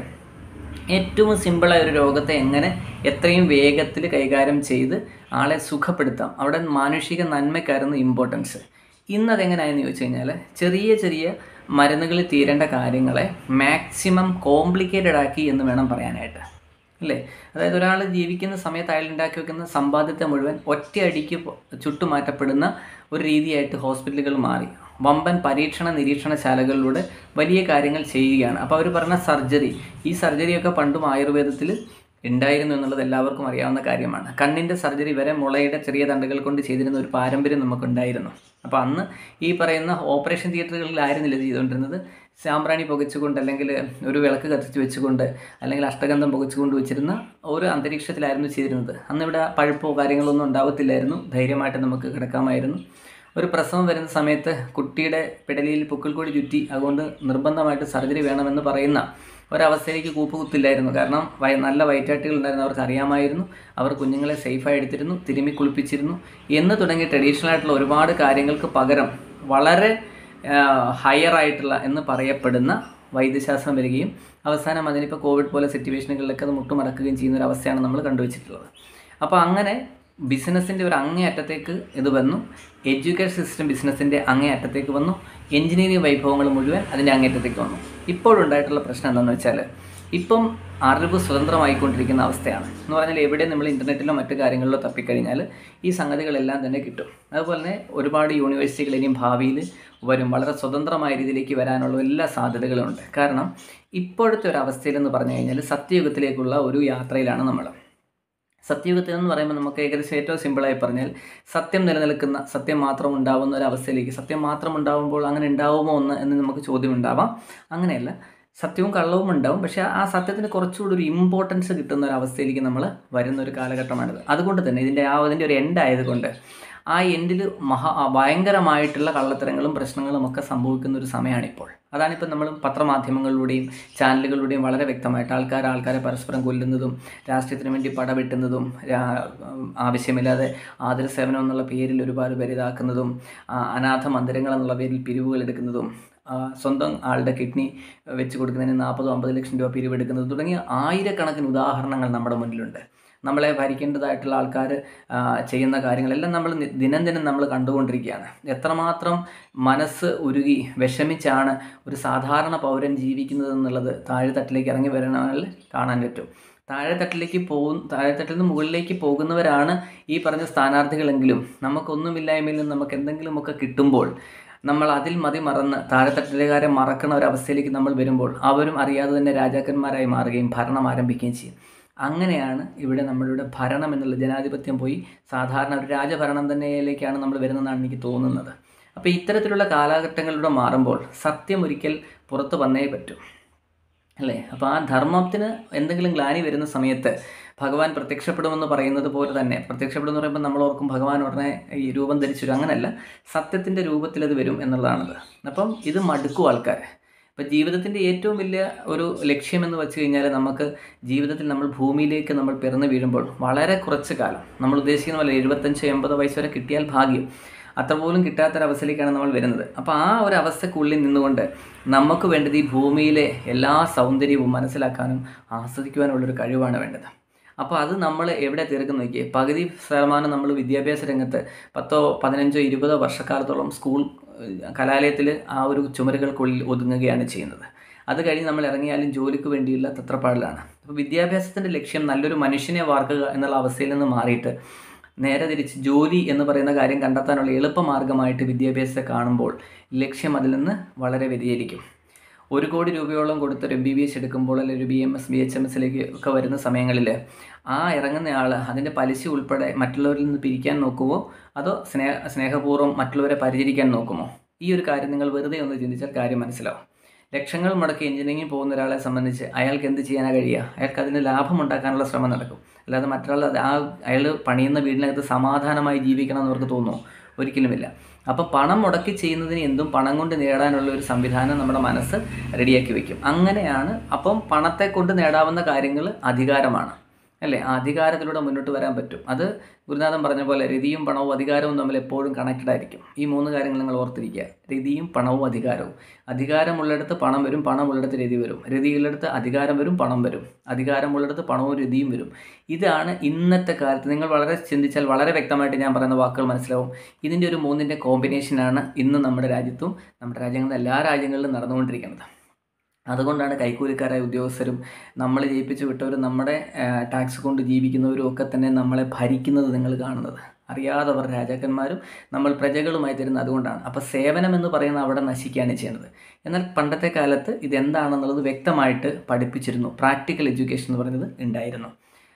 ഏറ്റവും സിമ്പിളായ ഒരു രോഗത്തെ എങ്ങനെ എത്രയും വേഗത്തിൽ കൈകാര്യം ചെയ്ത് ആളെ സുഖപ്പെടുത്താം അവിടെ മാനുഷിക നന്മയ്ക്കായിരുന്നു ഇമ്പോർട്ടൻസ് ഇന്ന് അതെങ്ങനെയായെന്ന് ചോദിച്ചു കഴിഞ്ഞാൽ ചെറിയ ചെറിയ മരുന്നുകളിൽ തീരേണ്ട കാര്യങ്ങളെ മാക്സിമം കോംപ്ലിക്കേറ്റഡ് ആക്കി എന്ന് വേണം പറയാനായിട്ട് അല്ലേ അതായത് ഒരാൾ ജീവിക്കുന്ന സമയത്ത് അയാൾ ഉണ്ടാക്കി വെക്കുന്ന സമ്പാദ്യത്തെ മുഴുവൻ ഒറ്റയടിക്ക് പൊ- ചുട്ടുമാറ്റപ്പെടുന്ന ഒരു രീതിയായിട്ട് ഹോസ്പിറ്റലുകൾ മാറി വമ്പൻ പരീക്ഷണ നിരീക്ഷണശാലകളിലൂടെ വലിയ കാര്യങ്ങൾ ചെയ്യുകയാണ് അപ്പോൾ അവർ പറഞ്ഞ സർജറി ഈ സർജറിയൊക്കെ പണ്ടും ആയുർവേദത്തിൽ ഉണ്ടായിരുന്നു എന്നുള്ളത് എല്ലാവർക്കും അറിയാവുന്ന കാര്യമാണ് കണ്ണിൻ്റെ സർജറി വരെ മുളയുടെ ചെറിയ തണ്ടുകൾ കൊണ്ട് ചെയ്തിരുന്ന ഒരു പാരമ്പര്യം നമുക്കുണ്ടായിരുന്നു അപ്പോൾ അന്ന് ഈ പറയുന്ന ഓപ്പറേഷൻ തിയേറ്ററുകളിലായിരുന്നില്ല ഇത് ചെയ്തുകൊണ്ടിരുന്നത് സാമ്പ്രാണി പുകച്ചുകൊണ്ട് അല്ലെങ്കിൽ ഒരു വിളക്ക് കത്തിച്ച് വെച്ചുകൊണ്ട് അല്ലെങ്കിൽ അഷ്ടഗന്ധം പുകച്ചുകൊണ്ട് വെച്ചിരുന്ന ഒരു അന്തരീക്ഷത്തിലായിരുന്നു ചെയ്തിരുന്നത് അന്ന് ഇവിടെ പഴുപ്പോ കാര്യങ്ങളൊന്നും ഉണ്ടാവത്തില്ലായിരുന്നു ധൈര്യമായിട്ട് നമുക്ക് കിടക്കാമായിരുന്നു ഒരു പ്രസവം വരുന്ന സമയത്ത് കുട്ടിയുടെ പിടലിയിൽ പുക്കിൾ കൂടി ചുറ്റി അതുകൊണ്ട് നിർബന്ധമായിട്ട് സർജറി വേണമെന്ന് പറയുന്ന ഒരവസ്ഥയിലേക്ക് കൂപ്പുകുത്തില്ലായിരുന്നു കാരണം വയ നല്ല വയറ്റാട്ടികൾ ഉണ്ടായിരുന്നു അവർക്ക് അറിയാമായിരുന്നു അവർ കുഞ്ഞുങ്ങളെ സേഫായി എടുത്തിരുന്നു തിരുമ്മി കുളിപ്പിച്ചിരുന്നു എന്ന് തുടങ്ങി ട്രഡീഷണൽ ആയിട്ടുള്ള ഒരുപാട് കാര്യങ്ങൾക്ക് പകരം വളരെ ഹയർ ആയിട്ടുള്ള എന്ന് പറയപ്പെടുന്ന വൈദ്യശാസ്ത്രം വരികയും അവസാനം അതിനിപ്പോൾ കോവിഡ് പോലെ സിറ്റുവേഷനുകളിലൊക്കെ അത് മുട്ടുമടക്കുകയും ചെയ്യുന്ന ഒരു അവസ്ഥയാണ് നമ്മൾ കണ്ടുവച്ചിട്ടുള്ളത് അപ്പോൾ അങ്ങനെ ബിസിനസ്സിൻ്റെ ഒരു അങ്ങേ അറ്റത്തേക്ക് ഇത് വന്നു എഡ്യൂക്കേഷൻ സിസ്റ്റം ബിസിനസ്സിൻ്റെ അങ്ങേ അറ്റത്തേക്ക് വന്നു എഞ്ചിനീയറിംഗ് വൈഭവങ്ങൾ മുഴുവൻ അതിൻ്റെ അങ്ങേറ്റത്തേക്ക് വന്നു ഇപ്പോഴുണ്ടായിട്ടുള്ള പ്രശ്നം എന്താണെന്ന് വെച്ചാൽ ഇപ്പം അറിവ് സ്വതന്ത്രമായിക്കൊണ്ടിരിക്കുന്ന അവസ്ഥയാണ് എന്ന് പറഞ്ഞാൽ എവിടെ നമ്മൾ ഇൻ്റർനെറ്റിലോ മറ്റു കാര്യങ്ങളിലോ തപ്പിക്കഴിഞ്ഞാൽ ഈ സംഗതികളെല്ലാം തന്നെ കിട്ടും അതുപോലെ തന്നെ ഒരുപാട് യൂണിവേഴ്സിറ്റികൾ ഇനിയും ഭാവിയിൽ വരും വളരെ സ്വതന്ത്രമായ രീതിയിലേക്ക് വരാനുള്ള എല്ലാ സാധ്യതകളും ഉണ്ട് കാരണം ഇപ്പോഴത്തെ ഒരു അവസ്ഥയിലെന്ന് പറഞ്ഞു കഴിഞ്ഞാൽ സത്യയുഗത്തിലേക്കുള്ള ഒരു യാത്രയിലാണ് നമ്മൾ സത്യയുഗത്തിൽ എന്ന് പറയുമ്പോൾ നമുക്ക് ഏകദേശം ഏറ്റവും സിമ്പിളായി പറഞ്ഞാൽ സത്യം നിലനിൽക്കുന്ന സത്യം മാത്രം ഉണ്ടാവുന്ന ഒരു അവസ്ഥയിലേക്ക് സത്യം മാത്രം ഉണ്ടാവുമ്പോൾ അങ്ങനെ ഉണ്ടാവുമോ എന്ന് എന്ന് നമുക്ക് ചോദ്യം ഉണ്ടാവാം അങ്ങനെയല്ല സത്യവും കള്ളവും ഉണ്ടാവും പക്ഷേ ആ സത്യത്തിന് കുറച്ചുകൂടി ഒരു ഇമ്പോർട്ടൻസ് കിട്ടുന്ന ഒരു അവസ്ഥയിലേക്ക് നമ്മൾ വരുന്ന ഒരു കാലഘട്ടമാണിത് അതുകൊണ്ട് തന്നെ ഇതിൻ്റെ ആ അതിൻ്റെ ഒരു എൻഡ് ആയതുകൊണ്ട് ആ എൻഡിൽ മഹാ ഭയങ്കരമായിട്ടുള്ള കള്ളത്തരങ്ങളും പ്രശ്നങ്ങളും ഒക്കെ സംഭവിക്കുന്ന ഒരു സമയമാണിപ്പോൾ അതാണിപ്പോൾ നമ്മൾ പത്രമാധ്യമങ്ങളിലൂടെയും ചാനലുകളിലൂടെയും വളരെ വ്യക്തമായിട്ട് ആൾക്കാർ ആൾക്കാരെ പരസ്പരം കൊല്ലുന്നതും രാഷ്ട്രീയത്തിന് വേണ്ടി പടവെട്ടുന്നതും ആവശ്യമില്ലാതെ ആദര സേവനം എന്നുള്ള പേരിൽ ഒരുപാട് പേര് ഇതാക്കുന്നതും അനാഥ മന്ദിരങ്ങൾ എന്നുള്ള പേരിൽ പിരിവുകൾ എടുക്കുന്നതും സ്വന്തം ആളുടെ കിഡ്നി വെച്ച് കൊടുക്കുന്നതിന് നാൽപ്പതോ അമ്പത് ലക്ഷം രൂപ പിരിവെടുക്കുന്നത് തുടങ്ങിയ ആയിരക്കണക്കിന് ഉദാഹരണങ്ങൾ നമ്മുടെ മുന്നിലുണ്ട് നമ്മളെ ഭരിക്കേണ്ടതായിട്ടുള്ള ആൾക്കാർ ചെയ്യുന്ന കാര്യങ്ങളെല്ലാം നമ്മൾ ദിനം ദിനം നമ്മൾ കണ്ടുകൊണ്ടിരിക്കുകയാണ് എത്രമാത്രം മനസ്സ് ഉരുകി വിഷമിച്ചാണ് ഒരു സാധാരണ പൗരൻ ജീവിക്കുന്നത് എന്നുള്ളത് താഴെത്തട്ടിലേക്ക് ഇറങ്ങി വരണങ്ങളിൽ കാണാൻ പറ്റും താഴെത്തട്ടിലേക്ക് പോകും താഴെത്തട്ടിൽ നിന്ന് മുകളിലേക്ക് പോകുന്നവരാണ് ഈ പറഞ്ഞ സ്ഥാനാർത്ഥികളെങ്കിലും നമുക്കൊന്നുമില്ലായ്മയിൽ നിന്ന് നമുക്ക് എന്തെങ്കിലുമൊക്കെ കിട്ടുമ്പോൾ നമ്മൾ അതിൽ മതി മറന്ന് താഴെത്തട്ടിലുകാരെ മറക്കുന്ന ഒരവസ്ഥയിലേക്ക് നമ്മൾ വരുമ്പോൾ അവരും അറിയാതെ തന്നെ രാജാക്കന്മാരായി മാറുകയും ഭരണം ആരംഭിക്കുകയും ചെയ്യും അങ്ങനെയാണ് ഇവിടെ നമ്മളുടെ ഭരണം എന്നുള്ള ജനാധിപത്യം പോയി സാധാരണ ഒരു രാജഭരണം തന്നെയിലേക്കാണ് നമ്മൾ വരുന്നതെന്നാണ് എനിക്ക് തോന്നുന്നത് അപ്പോൾ ഇത്തരത്തിലുള്ള കാലഘട്ടങ്ങളിലൂടെ മാറുമ്പോൾ സത്യം ഒരിക്കൽ പുറത്തു വന്നേ പറ്റൂ അല്ലേ അപ്പോൾ ആ ധർമ്മത്തിന് എന്തെങ്കിലും ഗ്ലാനി വരുന്ന സമയത്ത് ഭഗവാൻ പ്രത്യക്ഷപ്പെടുമെന്ന് പറയുന്നത് പോലെ തന്നെ പ്രത്യക്ഷപ്പെടുമെന്ന് പറയുമ്പോൾ നമ്മൾ ഓർക്കും ഭഗവാൻ ഉടനെ ഈ രൂപം ധരിച്ചു അങ്ങനെയല്ല സത്യത്തിൻ്റെ രൂപത്തിൽ അത് വരും എന്നുള്ളതാണത് അപ്പം ഇത് മടുക്കും ആൾക്കാർ ഇപ്പം ജീവിതത്തിൻ്റെ ഏറ്റവും വലിയ ഒരു ലക്ഷ്യമെന്ന് വെച്ച് കഴിഞ്ഞാൽ നമുക്ക് ജീവിതത്തിൽ നമ്മൾ ഭൂമിയിലേക്ക് നമ്മൾ പിറന്നു വീഴുമ്പോൾ വളരെ കുറച്ച് കാലം നമ്മൾ ഉദ്ദേശിക്കുന്ന പോലെ എഴുപത്തഞ്ച് എൺപത് വയസ്സ് വരെ കിട്ടിയാൽ ഭാഗ്യം അത്ര പോലും കിട്ടാത്തൊരവസ്ഥയിലേക്കാണ് നമ്മൾ വരുന്നത് അപ്പോൾ ആ ഒരു അവസ്ഥക്കുള്ളിൽ നിന്നുകൊണ്ട് നമുക്ക് വേണ്ടത് ഈ ഭൂമിയിലെ എല്ലാ സൗന്ദര്യവും മനസ്സിലാക്കാനും ആസ്വദിക്കുവാനുള്ളൊരു കഴിവാണ് വേണ്ടത് അപ്പോൾ അത് നമ്മൾ എവിടെ തീർക്കും നോക്കിയേ പകുതി ശതമാനം നമ്മൾ വിദ്യാഭ്യാസ രംഗത്ത് പത്തോ പതിനഞ്ചോ ഇരുപതോ വർഷക്കാലത്തോളം സ്കൂൾ കലാലയത്തിൽ ആ ഒരു ചുമരുകൾക്കുള്ളിൽ ഒതുങ്ങുകയാണ് ചെയ്യുന്നത് അത് കഴിഞ്ഞ് നമ്മൾ ഇറങ്ങിയാലും ജോലിക്ക് വേണ്ടിയുള്ള തത്രപ്പാടിലാണ് അപ്പോൾ വിദ്യാഭ്യാസത്തിൻ്റെ ലക്ഷ്യം നല്ലൊരു മനുഷ്യനെ വാർക്കുക എന്നുള്ള അവസ്ഥയിൽ നിന്ന് മാറിയിട്ട് നേരെ തിരിച്ച് ജോലി എന്ന് പറയുന്ന കാര്യം കണ്ടെത്താനുള്ള എളുപ്പമാർഗമായിട്ട് വിദ്യാഭ്യാസത്തെ കാണുമ്പോൾ ലക്ഷ്യം അതിൽ നിന്ന് വളരെ വ്യതിചലിക്കും ഒരു കോടി രൂപയോളം കൊടുത്തൊരു എം ബി ബി എസ് എടുക്കുമ്പോൾ അല്ലെങ്കിൽ ഒരു B M S B H M എസിലേക്ക് ഒക്കെ വരുന്ന സമയങ്ങളിൽ ആ ഇറങ്ങുന്ന ആൾ അതിൻ്റെ പലിശ ഉൾപ്പെടെ മറ്റുള്ളവരിൽ നിന്ന് പിരിക്കാൻ നോക്കുമോ അതോ സ്നേഹ സ്നേഹപൂർവ്വം മറ്റുള്ളവരെ പരിചരിക്കാൻ നോക്കുമോ ഈ ഒരു കാര്യം നിങ്ങൾ വെറുതെ ഒന്ന് ചിന്തിച്ചാൽ കാര്യം മനസ്സിലാവും ലക്ഷങ്ങൾ മുടക്കി എഞ്ചിനീയറിംഗിൽ പോകുന്ന ഒരാളെ സംബന്ധിച്ച് അയാൾക്ക് എന്ത് ചെയ്യാനാണ് കഴിയുക അയാൾക്ക് അതിന് ലാഭം ഉണ്ടാക്കാനുള്ള ശ്രമം നടക്കും അല്ലാതെ മറ്റൊരാൾ ആ അയാൾ പണിയുന്ന വീടിനകത്ത് സമാധാനമായി ജീവിക്കണം എന്ന് അവർക്ക് തോന്നുമോ ഒരിക്കലുമില്ല അപ്പോൾ പണം മുടക്കി ചെയ്യുന്നതിന് എന്തും പണം കൊണ്ട് നേടാനുള്ള ഒരു സംവിധാനം നമ്മുടെ മനസ്സ് റെഡിയാക്കി വെക്കും അങ്ങനെയാണ് അപ്പം പണത്തെ കൊണ്ട് നേടാവുന്ന കാര്യങ്ങൾ അധികാരമാണ് അല്ലേ ആ അധികാരത്തിലൂടെ മുന്നോട്ട് വരാൻ പറ്റും അത് ഗുരുനാഥൻ പറഞ്ഞ പോലെ രതിയും പണവും അധികാരവും തമ്മിൽ എപ്പോഴും കണക്റ്റഡ് ആയിരിക്കും ഈ മൂന്ന് കാര്യങ്ങൾ നിങ്ങൾ ഓർത്തിരിക്കുക രതിയും പണവും അധികാരവും അധികാരമുള്ളിടത്ത് പണം വരും പണമുള്ളിടത്ത് രതി വരും രതിയുള്ളിടത്ത് അധികാരം വരും പണം വരും അധികാരമുള്ളിടത്ത് പണവും രതിയും വരും ഇതാണ് ഇന്നത്തെ കാലത്ത് നിങ്ങൾ വളരെ ചിന്തിച്ചാൽ വളരെ വ്യക്തമായിട്ട് ഞാൻ പറയുന്ന വാക്കുകൾ മനസ്സിലാവും ഇതിൻ്റെ ഒരു മൂന്നിൻ്റെ കോമ്പിനേഷനാണ് ഇന്ന് നമ്മുടെ രാജ്യത്തും നമ്മുടെ രാജ്യങ്ങളിലെ എല്ലാ രാജ്യങ്ങളിലും നടന്നുകൊണ്ടിരിക്കുന്നത് അതുകൊണ്ടാണ് കൈക്കൂലിക്കാരായ ഉദ്യോഗസ്ഥരും നമ്മൾ ജയിപ്പിച്ച് വിട്ടവരും നമ്മുടെ ടാക്സ് കൊണ്ട് ജീവിക്കുന്നവരും ഒക്കെ തന്നെ നമ്മളെ ഭരിക്കുന്നത് നിങ്ങൾ കാണുന്നത് അറിയാതവർ രാജാക്കന്മാരും നമ്മൾ പ്രജകളുമായി തരുന്നത് അതുകൊണ്ടാണ് അപ്പോൾ സേവനം എന്ന് പറയുന്ന അവിടെ നശിക്കുകയാണ് ചെയ്യുന്നത് എന്നാൽ പണ്ടത്തെ കാലത്ത് ഇതെന്താണെന്നുള്ളത് വ്യക്തമായിട്ട് പഠിപ്പിച്ചിരുന്നു പ്രാക്ടിക്കൽ എഡ്യൂക്കേഷൻ എന്ന് പറയുന്നത് ഉണ്ടായിരുന്നു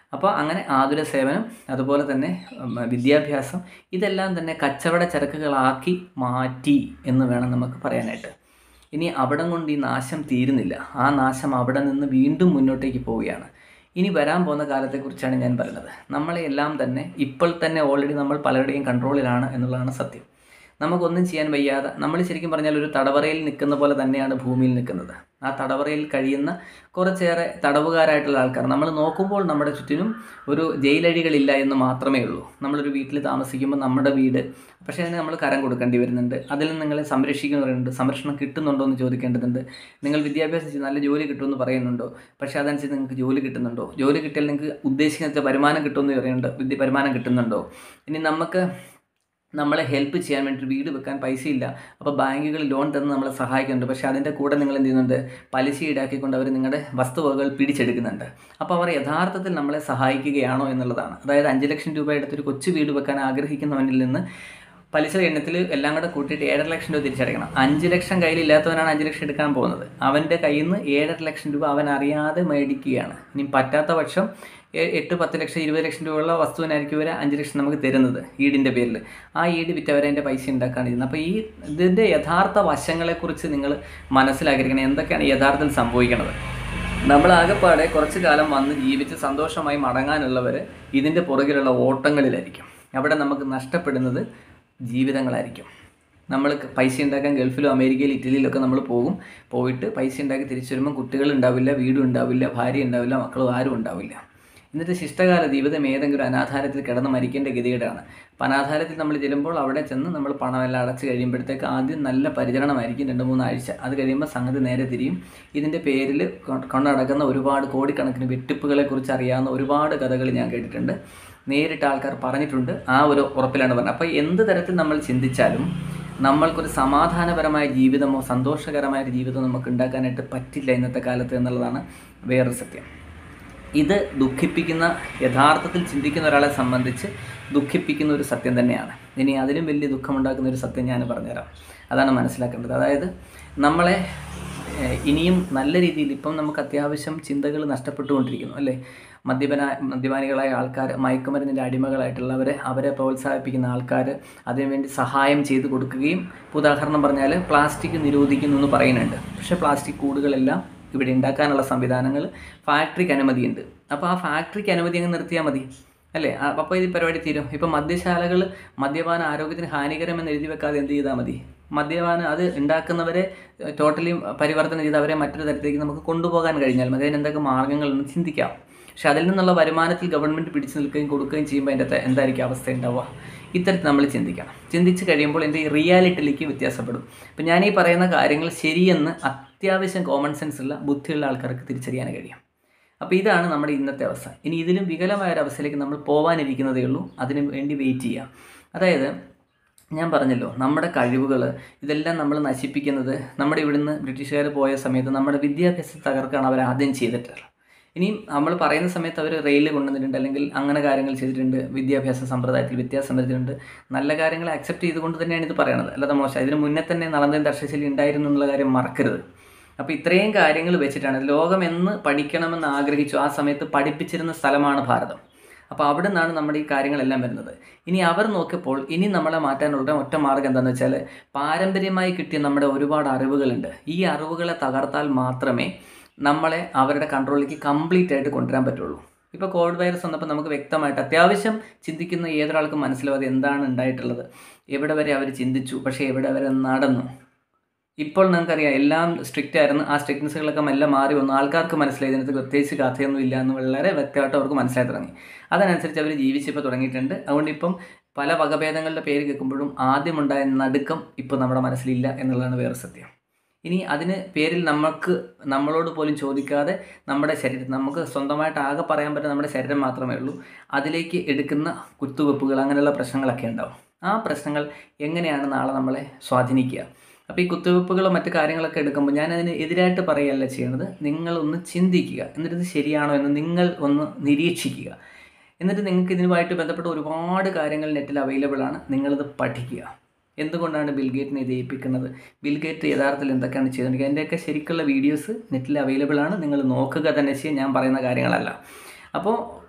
അപ്പോൾ അങ്ങനെ ആതുര സേവനം അതുപോലെ തന്നെ ഉം, വിദ്യാഭ്യാസം ഇതെല്ലാം തന്നെ കച്ചവട ചരക്കുകളാക്കി മാറ്റി എന്ന് വേണം നമുക്ക് പറയാനായിട്ട് ഇനി അവിടം കൊണ്ട് ഈ നാശം തീരുന്നില്ല ആ നാശം അവിടെ നിന്ന് വീണ്ടും മുന്നോട്ടേക്ക് പോവുകയാണ് ഇനി വരാൻ പോകുന്ന കാലത്തെക്കുറിച്ചാണ് ഞാൻ പറയുന്നത് നമ്മളെ എല്ലാം തന്നെ ഇപ്പോൾ തന്നെ ഓൾറെഡി നമ്മൾ പലരുടെയും കൺട്രോളിലാണ് എന്നുള്ളതാണ് സത്യം നമുക്കൊന്നും ചെയ്യാൻ വയ്യാതെ നമ്മൾ ശരിക്കും പറഞ്ഞാൽ ഒരു തടവറയിൽ നിൽക്കുന്ന പോലെ തന്നെയാണ് ഭൂമിയിൽ നിൽക്കുന്നത് ആ തടവറയിൽ കഴിയുന്ന കുറച്ചേറെ തടവുകാരായിട്ടുള്ള ആൾക്കാർ നമ്മൾ നോക്കുമ്പോൾ നമ്മുടെ ചുറ്റിനും ഒരു ജയിലഴികളില്ല എന്ന് മാത്രമേ ഉള്ളൂ നമ്മളൊരു വീട്ടിൽ താമസിക്കുമ്പോൾ നമ്മുടെ വീട് പക്ഷേ അതിന് നമ്മൾ കരം കൊടുക്കേണ്ടി വരുന്നുണ്ട് അതിൽ നിന്ന് നിങ്ങളെ സംരക്ഷിക്കുന്നവരുണ്ട് സംരക്ഷണം കിട്ടുന്നുണ്ടോ എന്ന് ചോദിക്കേണ്ടതുണ്ട് നിങ്ങൾ വിദ്യാഭ്യാസം ചെയ്ത് നല്ല ജോലി കിട്ടുമെന്ന് പറയുന്നുണ്ടോ പക്ഷേ അതനുസരിച്ച് നിങ്ങൾക്ക് ജോലി കിട്ടുന്നുണ്ടോ ജോലി കിട്ടിയാൽ നിങ്ങൾക്ക് ഉദ്ദേശിക്കുന്ന വരുമാനം കിട്ടുമെന്ന് പറയുന്നുണ്ട് വിദ്യ വരുമാനം കിട്ടുന്നുണ്ടോ ഇനി നമുക്ക് നമ്മളെ ഹെൽപ്പ് ചെയ്യാൻ വേണ്ടി ഒരു വീട് വെക്കാൻ പൈസയില്ല അപ്പോൾ ബാങ്കുകൾ ലോൺ തന്ന് നമ്മളെ സഹായിക്കുന്നുണ്ട് പക്ഷേ അതിൻ്റെ കൂടെ നിങ്ങൾ എന്ത് ചെയ്യുന്നുണ്ട് പലിശ ഈടാക്കിക്കൊണ്ട് അവർ നിങ്ങളുടെ വസ്തുവകകൾ പിടിച്ചെടുക്കുന്നുണ്ട് അപ്പോൾ അവർ യഥാർത്ഥത്തിൽ നമ്മളെ സഹായിക്കുകയാണോ എന്നുള്ളതാണ് അതായത് അഞ്ച് ലക്ഷം രൂപ എടുത്തൊരു കൊച്ചു വീട് വെക്കാൻ ആഗ്രഹിക്കുന്നവനിൽ നിന്ന് പലിശ എണ്ണത്തിൽ എല്ലാം കൂടെ കൂട്ടിയിട്ട് ഏഴര ലക്ഷം രൂപ തിരിച്ചടയ്ക്കണം അഞ്ച് ലക്ഷം കയ്യിലില്ലാത്തവനാണ് അഞ്ച് ലക്ഷം എടുക്കാൻ പോകുന്നത് അവൻ്റെ കയ്യിൽ നിന്ന് ഏഴര ലക്ഷം രൂപ അവൻ അറിയാതെ മേടിക്കുകയാണ് ഇനി പറ്റാത്ത പക്ഷം എ- എട്ട് പത്ത് ലക്ഷം ഇരുപത് ലക്ഷം രൂപയുള്ള വസ്തുവിനായിരിക്കും ഇവർ അഞ്ച് ലക്ഷം നമുക്ക് തരുന്നത് ഈടിൻ്റെ പേരിൽ ആ ഈട് വിറ്റവരതിൻ്റെ പൈസ ഉണ്ടാക്കാണ് ഇരുന്നത് അപ്പോൾ ഈ ഇതിൻ്റെ യഥാർത്ഥ വശങ്ങളെക്കുറിച്ച് നിങ്ങൾ മനസ്സിലാക്കിയിരിക്കണം എന്തൊക്കെയാണ് യഥാർത്ഥത്തിൽ സംഭവിക്കുന്നത് നമ്മൾ ആകെപ്പാടെ കുറച്ച് കാലം വന്ന് ജീവിച്ച് സന്തോഷമായി മടങ്ങാനുള്ളവർ ഇതിൻ്റെ പുറകിലുള്ള ഓട്ടങ്ങളിലായിരിക്കും അവിടെ നമുക്ക് നഷ്ടപ്പെടുന്നത് ജീവിതങ്ങളായിരിക്കും നമ്മൾ പൈസ ഉണ്ടാക്കാൻ ഗൾഫിലും അമേരിക്കയിലും ഇറ്റലിയിലൊക്കെ നമ്മൾ പോകും പോയിട്ട് പൈസ ഉണ്ടാക്കി തിരിച്ചു വരുമ്പോൾ കുട്ടികൾ ഉണ്ടാവില്ല വീടും ഉണ്ടാവില്ല ഭാര്യ ഉണ്ടാവില്ല മക്കളും ആരും ഉണ്ടാവില്ല എന്നിട്ട് ശിഷ്ടകാല ജീവിതം ഏതെങ്കിലും അനാഥാരത്തിൽ കിടന്ന് മരിക്കേണ്ട ഗതികേടാണ് അപ്പം അനാഥാരത്തിൽ നമ്മൾ ചെല്ലുമ്പോൾ അവിടെ ചെന്ന് നമ്മൾ പണമെല്ലാം അടച്ച് കഴിയുമ്പോഴത്തേക്ക് ആദ്യം നല്ല പരിചരണമായിരിക്കും രണ്ട് മൂന്നാഴ്ച അത് കഴിയുമ്പോൾ സംഗതി നേരെ തിരിയും ഇതിൻ്റെ പേരിൽ കൊണ്ടടക്കുന്ന ഒരുപാട് കോടിക്കണക്കിന് വെട്ടിപ്പുകളെക്കുറിച്ച് അറിയാവുന്ന ഒരുപാട് കഥകൾ ഞാൻ കേട്ടിട്ടുണ്ട് നേരിട്ട് ആൾക്കാർ പറഞ്ഞിട്ടുണ്ട് ആ ഒരു ഉറപ്പിലാണ് പറഞ്ഞത് അപ്പോൾ എന്ത് തരത്തിൽ നമ്മൾ ചിന്തിച്ചാലും നമ്മൾക്കൊരു സമാധാനപരമായ ജീവിതമോ സന്തോഷകരമായ ഒരു ജീവിതമോ നമുക്ക് ഉണ്ടാക്കാനായിട്ട് പറ്റില്ല ഇന്നത്തെ കാലത്ത് എന്നുള്ളതാണ് വേറൊരു സത്യം ഇത് ദുഃഖിപ്പിക്കുന്ന യഥാർത്ഥത്തിൽ ചിന്തിക്കുന്ന ഒരാളെ സംബന്ധിച്ച് ദുഃഖിപ്പിക്കുന്ന ഒരു സത്യം തന്നെയാണ് ഇനി അതിലും വലിയ ദുഃഖമുണ്ടാക്കുന്ന ഒരു സത്യം ഞാൻ പറഞ്ഞുതരാം അതാണ് മനസ്സിലാക്കേണ്ടത് അതായത് നമ്മളെ ഏഹ്, ഇനിയും നല്ല രീതിയിൽ ഇപ്പം നമുക്ക് അത്യാവശ്യം ചിന്തകൾ നഷ്ടപ്പെട്ടുകൊണ്ടിരിക്കുന്നു അല്ലേ മദ്യപന മദ്യപാനികളായ ആൾക്കാർ മയക്കുമരുന്നിൻ്റെ അടിമകളായിട്ടുള്ളവരെ അവരെ പ്രോത്സാഹിപ്പിക്കുന്ന ആൾക്കാർ അതിനുവേണ്ടി സഹായം ചെയ്തു കൊടുക്കുകയും ഇപ്പൊ ഉദാഹരണം പറഞ്ഞാൽ പ്ലാസ്റ്റിക് നിരോധിക്കുന്നു എന്ന് പറയുന്നുണ്ട് പക്ഷേ പ്ലാസ്റ്റിക് കൂടുകളെല്ലാം ഇവിടെ ഉണ്ടാക്കാനുള്ള സംവിധാനങ്ങൾ ഫാക്ടറിക്ക് അനുമതിയുണ്ട് അപ്പോൾ ആ ഫാക്ടറിക്ക് അനുമതി അങ്ങ് നിർത്തിയാൽ മതി അല്ലേ ആ- അപ്പോൾ ഈ പരിപാടി തീരും ഇപ്പോൾ മദ്യശാലകൾ മദ്യപാന ആരോഗ്യത്തിന് ഹാനികരമെന്ന് എഴുതി വെക്കാതെ എന്ത് ചെയ്താൽ മതി മദ്യപാനം അത് ഉണ്ടാക്കുന്നവരെ ടോട്ടലി പരിവർത്തനം ചെയ്ത് അവരെ മറ്റൊരു തരത്തിലേക്ക് നമുക്ക് കൊണ്ടുപോകാൻ കഴിഞ്ഞാൽ മതി അതിന് എന്തൊക്കെ മാർഗ്ഗങ്ങളെന്ന് ചിന്തിക്കാം പക്ഷെ അതിൽ നിന്നുള്ള വരുമാനത്തിൽ ഗവൺമെൻറ് പിടിച്ചു നിൽക്കുകയും കൊടുക്കുകയും ചെയ്യുമ്പോൾ അതിൻ്റെ അകത്ത് എന്തായിരിക്കും അവസ്ഥ ഉണ്ടാവുക ഇത്തരത്തിൽ നമ്മൾ ചിന്തിക്കണം ചിന്തിച്ച് കഴിയുമ്പോൾ എൻ്റെ ഈ റിയാലിറ്റിയിലേക്ക് വ്യത്യാസപ്പെടും അപ്പം ഞാൻ ഈ പറയുന്ന കാര്യങ്ങൾ ശരിയെന്ന് അത്യാവശ്യം കോമൺ സെൻസ് ഉള്ള ബുദ്ധിയുള്ള ആൾക്കാർക്ക് തിരിച്ചറിയാൻ കഴിയും അപ്പോൾ ഇതാണ് നമ്മുടെ ഇന്നത്തെ അവസ്ഥ ഇനി ഇതിലും വികലമായ ഒരു അവസ്ഥയിലേക്ക് നമ്മൾ പോകാനിരിക്കുന്നതേ ഉള്ളൂ അതിന് വേണ്ടി വെയിറ്റ് ചെയ്യാം അതായത് ഞാൻ പറഞ്ഞല്ലോ നമ്മുടെ കഴിവുകൾ ഇതെല്ലാം നമ്മൾ നശിപ്പിക്കുന്നത് നമ്മുടെ ഇവിടുന്ന് ബ്രിട്ടീഷുകാർ പോയ സമയത്ത് നമ്മുടെ വിദ്യാഭ്യാസം തകർക്കാണ് അവർ ആദ്യം ചെയ്തിട്ടുള്ളത് ഇനിയും നമ്മൾ പറയുന്ന സമയത്ത് അവർ റെയിൽ കൊണ്ടുവന്നിട്ടുണ്ട് അല്ലെങ്കിൽ അങ്ങനെ കാര്യങ്ങൾ ചെയ്തിട്ടുണ്ട് വിദ്യാഭ്യാസ സമ്പ്രദായത്തിൽ വ്യത്യാസം വരുത്തിയിട്ടുണ്ട് നല്ല കാര്യങ്ങൾ അക്സെപ്റ്റ് ചെയ്തുകൊണ്ട് തന്നെയാണ് ഇത് പറയുന്നത് അല്ലാതെ മോശം ഇതിന് മുന്നേ തന്നെ നളന്തൻ തർശശിലി ഉണ്ടായിരുന്നു എന്നുള്ള കാര്യം മറക്കരുത് അപ്പോൾ ഇത്രയും കാര്യങ്ങൾ വെച്ചിട്ടാണ് ലോകം എന്ന് പഠിക്കണമെന്ന് ആഗ്രഹിച്ചു ആ സമയത്ത് പഠിപ്പിച്ചിരുന്ന സ്ഥലമാണ് ഭാരതം അപ്പോൾ അവിടെ നിന്നാണ് നമ്മുടെ ഈ കാര്യങ്ങളെല്ലാം വരുന്നത് ഇനി അവർ നോക്കിയപ്പോൾ ഇനി നമ്മളെ മാറ്റാനുള്ള ഒറ്റ മാർഗ്ഗം എന്താണെന്ന് വെച്ചാൽ പാരമ്പര്യമായി കിട്ടിയ നമ്മുടെ ഒരുപാട് അറിവുകളുണ്ട് ഈ അറിവുകളെ തകർത്താൽ മാത്രമേ നമ്മളെ അവരുടെ കൺട്രോളിലേക്ക് കംപ്ലീറ്റ് ആയിട്ട് കൊണ്ടുവരാൻ പറ്റുള്ളൂ ഇപ്പോൾ കോവിഡ് വൈറസ് വന്നപ്പോൾ നമുക്ക് വ്യക്തമായിട്ട് അത്യാവശ്യം ചിന്തിക്കുന്ന ഏതൊരാൾക്കും മനസ്സിലാവും അത് എന്താണ് ഉണ്ടായിട്ടുള്ളത് എവിടെ വരെ അവർ ചിന്തിച്ചു പക്ഷേ എവിടെ വരെ നടന്നു ഇപ്പോൾ നിങ്ങൾക്കറിയാം എല്ലാം സ്ട്രിക്റ്റ് ആയിരുന്നു ആ സ്ട്രിക്ട്നെസ്സുകളൊക്കെ മെല്ലെ മാറി വന്നു ആൾക്കാർക്ക് മനസ്സിലായി ഇതിനകത്ത് പ്രത്യേകിച്ച് കഥയൊന്നും ഇല്ല എന്ന് വളരെ വ്യക്തമായിട്ട് അവർക്ക് മനസ്സിലായി തുടങ്ങി അതനുസരിച്ച് അവർ ജീവിച്ചിപ്പോൾ തുടങ്ങിയിട്ടുണ്ട് അതുകൊണ്ട് ഇപ്പം പല വകഭേദങ്ങളുടെ പേര് കേൾക്കുമ്പോഴും ആദ്യമുണ്ടായ നടുക്കം ഇപ്പോൾ നമ്മുടെ മനസ്സിലില്ല എന്നുള്ളതാണ് വേറെ സത്യം ഇനി അതിന് പേരിൽ നമുക്ക് നമ്മളോട് പോലും ചോദിക്കാതെ നമ്മുടെ ശരീരം നമുക്ക് സ്വന്തമായിട്ട് ആകെ പറയാൻ പറ്റുന്ന നമ്മുടെ ശരീരം മാത്രമേ ഉള്ളൂ അതിലേക്ക് എടുക്കുന്ന കുത്തുവെപ്പുകൾ അങ്ങനെയുള്ള പ്രശ്നങ്ങളൊക്കെ ഉണ്ടാവും ആ പ്രശ്നങ്ങൾ എങ്ങനെയാണ് നാളെ നമ്മളെ സ്വാധീനിക്കുക അപ്പോൾ ഈ കുത്തിവെപ്പുകളോ മറ്റു കാര്യങ്ങളൊക്കെ എടുക്കുമ്പോൾ ഞാൻ അതിന് എതിരായിട്ട് പറയുകയല്ല ചെയ്യുന്നത് നിങ്ങളൊന്ന് ചിന്തിക്കുക എന്നിട്ട് ഇത് ശരിയാണോ എന്ന് നിങ്ങൾ ഒന്ന് നിരീക്ഷിക്കുക എന്നിട്ട് നിങ്ങൾക്ക് ഇതിനുമായിട്ട് ബന്ധപ്പെട്ട ഒരുപാട് കാര്യങ്ങൾ നെറ്റിൽ അവൈലബിൾ ആണ് നിങ്ങളിത് പഠിക്കുക എന്തുകൊണ്ടാണ് ബിൽഗേറ്റിനെ ഇത് ഏൽപ്പിക്കുന്നത് ബിൽഗേറ്റ് യഥാർത്ഥത്തിൽ എന്തൊക്കെയാണ് ചെയ്തിട്ടുണ്ടെങ്കിൽ അതിൻ്റെയൊക്കെ ശരിക്കുള്ള വീഡിയോസ് നെറ്റിൽ അവൈലബിൾ ആണ് നിങ്ങൾ നോക്കുക തന്നെ ചെയ്യാൻ ഞാൻ പറയുന്ന കാര്യങ്ങളല്ല അപ്പോൾ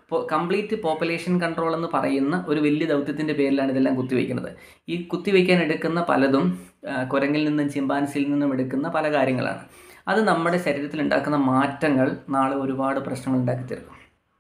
കംപ്ലീറ്റ് പോപ്പുലേഷൻ കൺട്രോൾ എന്ന് പറയുന്ന ഒരു വലിയ ദൗത്യത്തിൻ്റെ പേരിലാണ് ഇതെല്ലാം കുത്തിവെക്കുന്നത് ഈ കുത്തിവെക്കാൻ എടുക്കുന്ന പലതും ആ, കുരങ്ങിൽ നിന്നും ചിമ്പാൻസിയിൽ നിന്നും എടുക്കുന്ന പല കാര്യങ്ങളാണ് അത് നമ്മുടെ ശരീരത്തിൽ ഉണ്ടാക്കുന്ന മാറ്റങ്ങൾ നാളെ ഒരുപാട് പ്രശ്നങ്ങൾ ഉണ്ടാക്കി തീർക്കും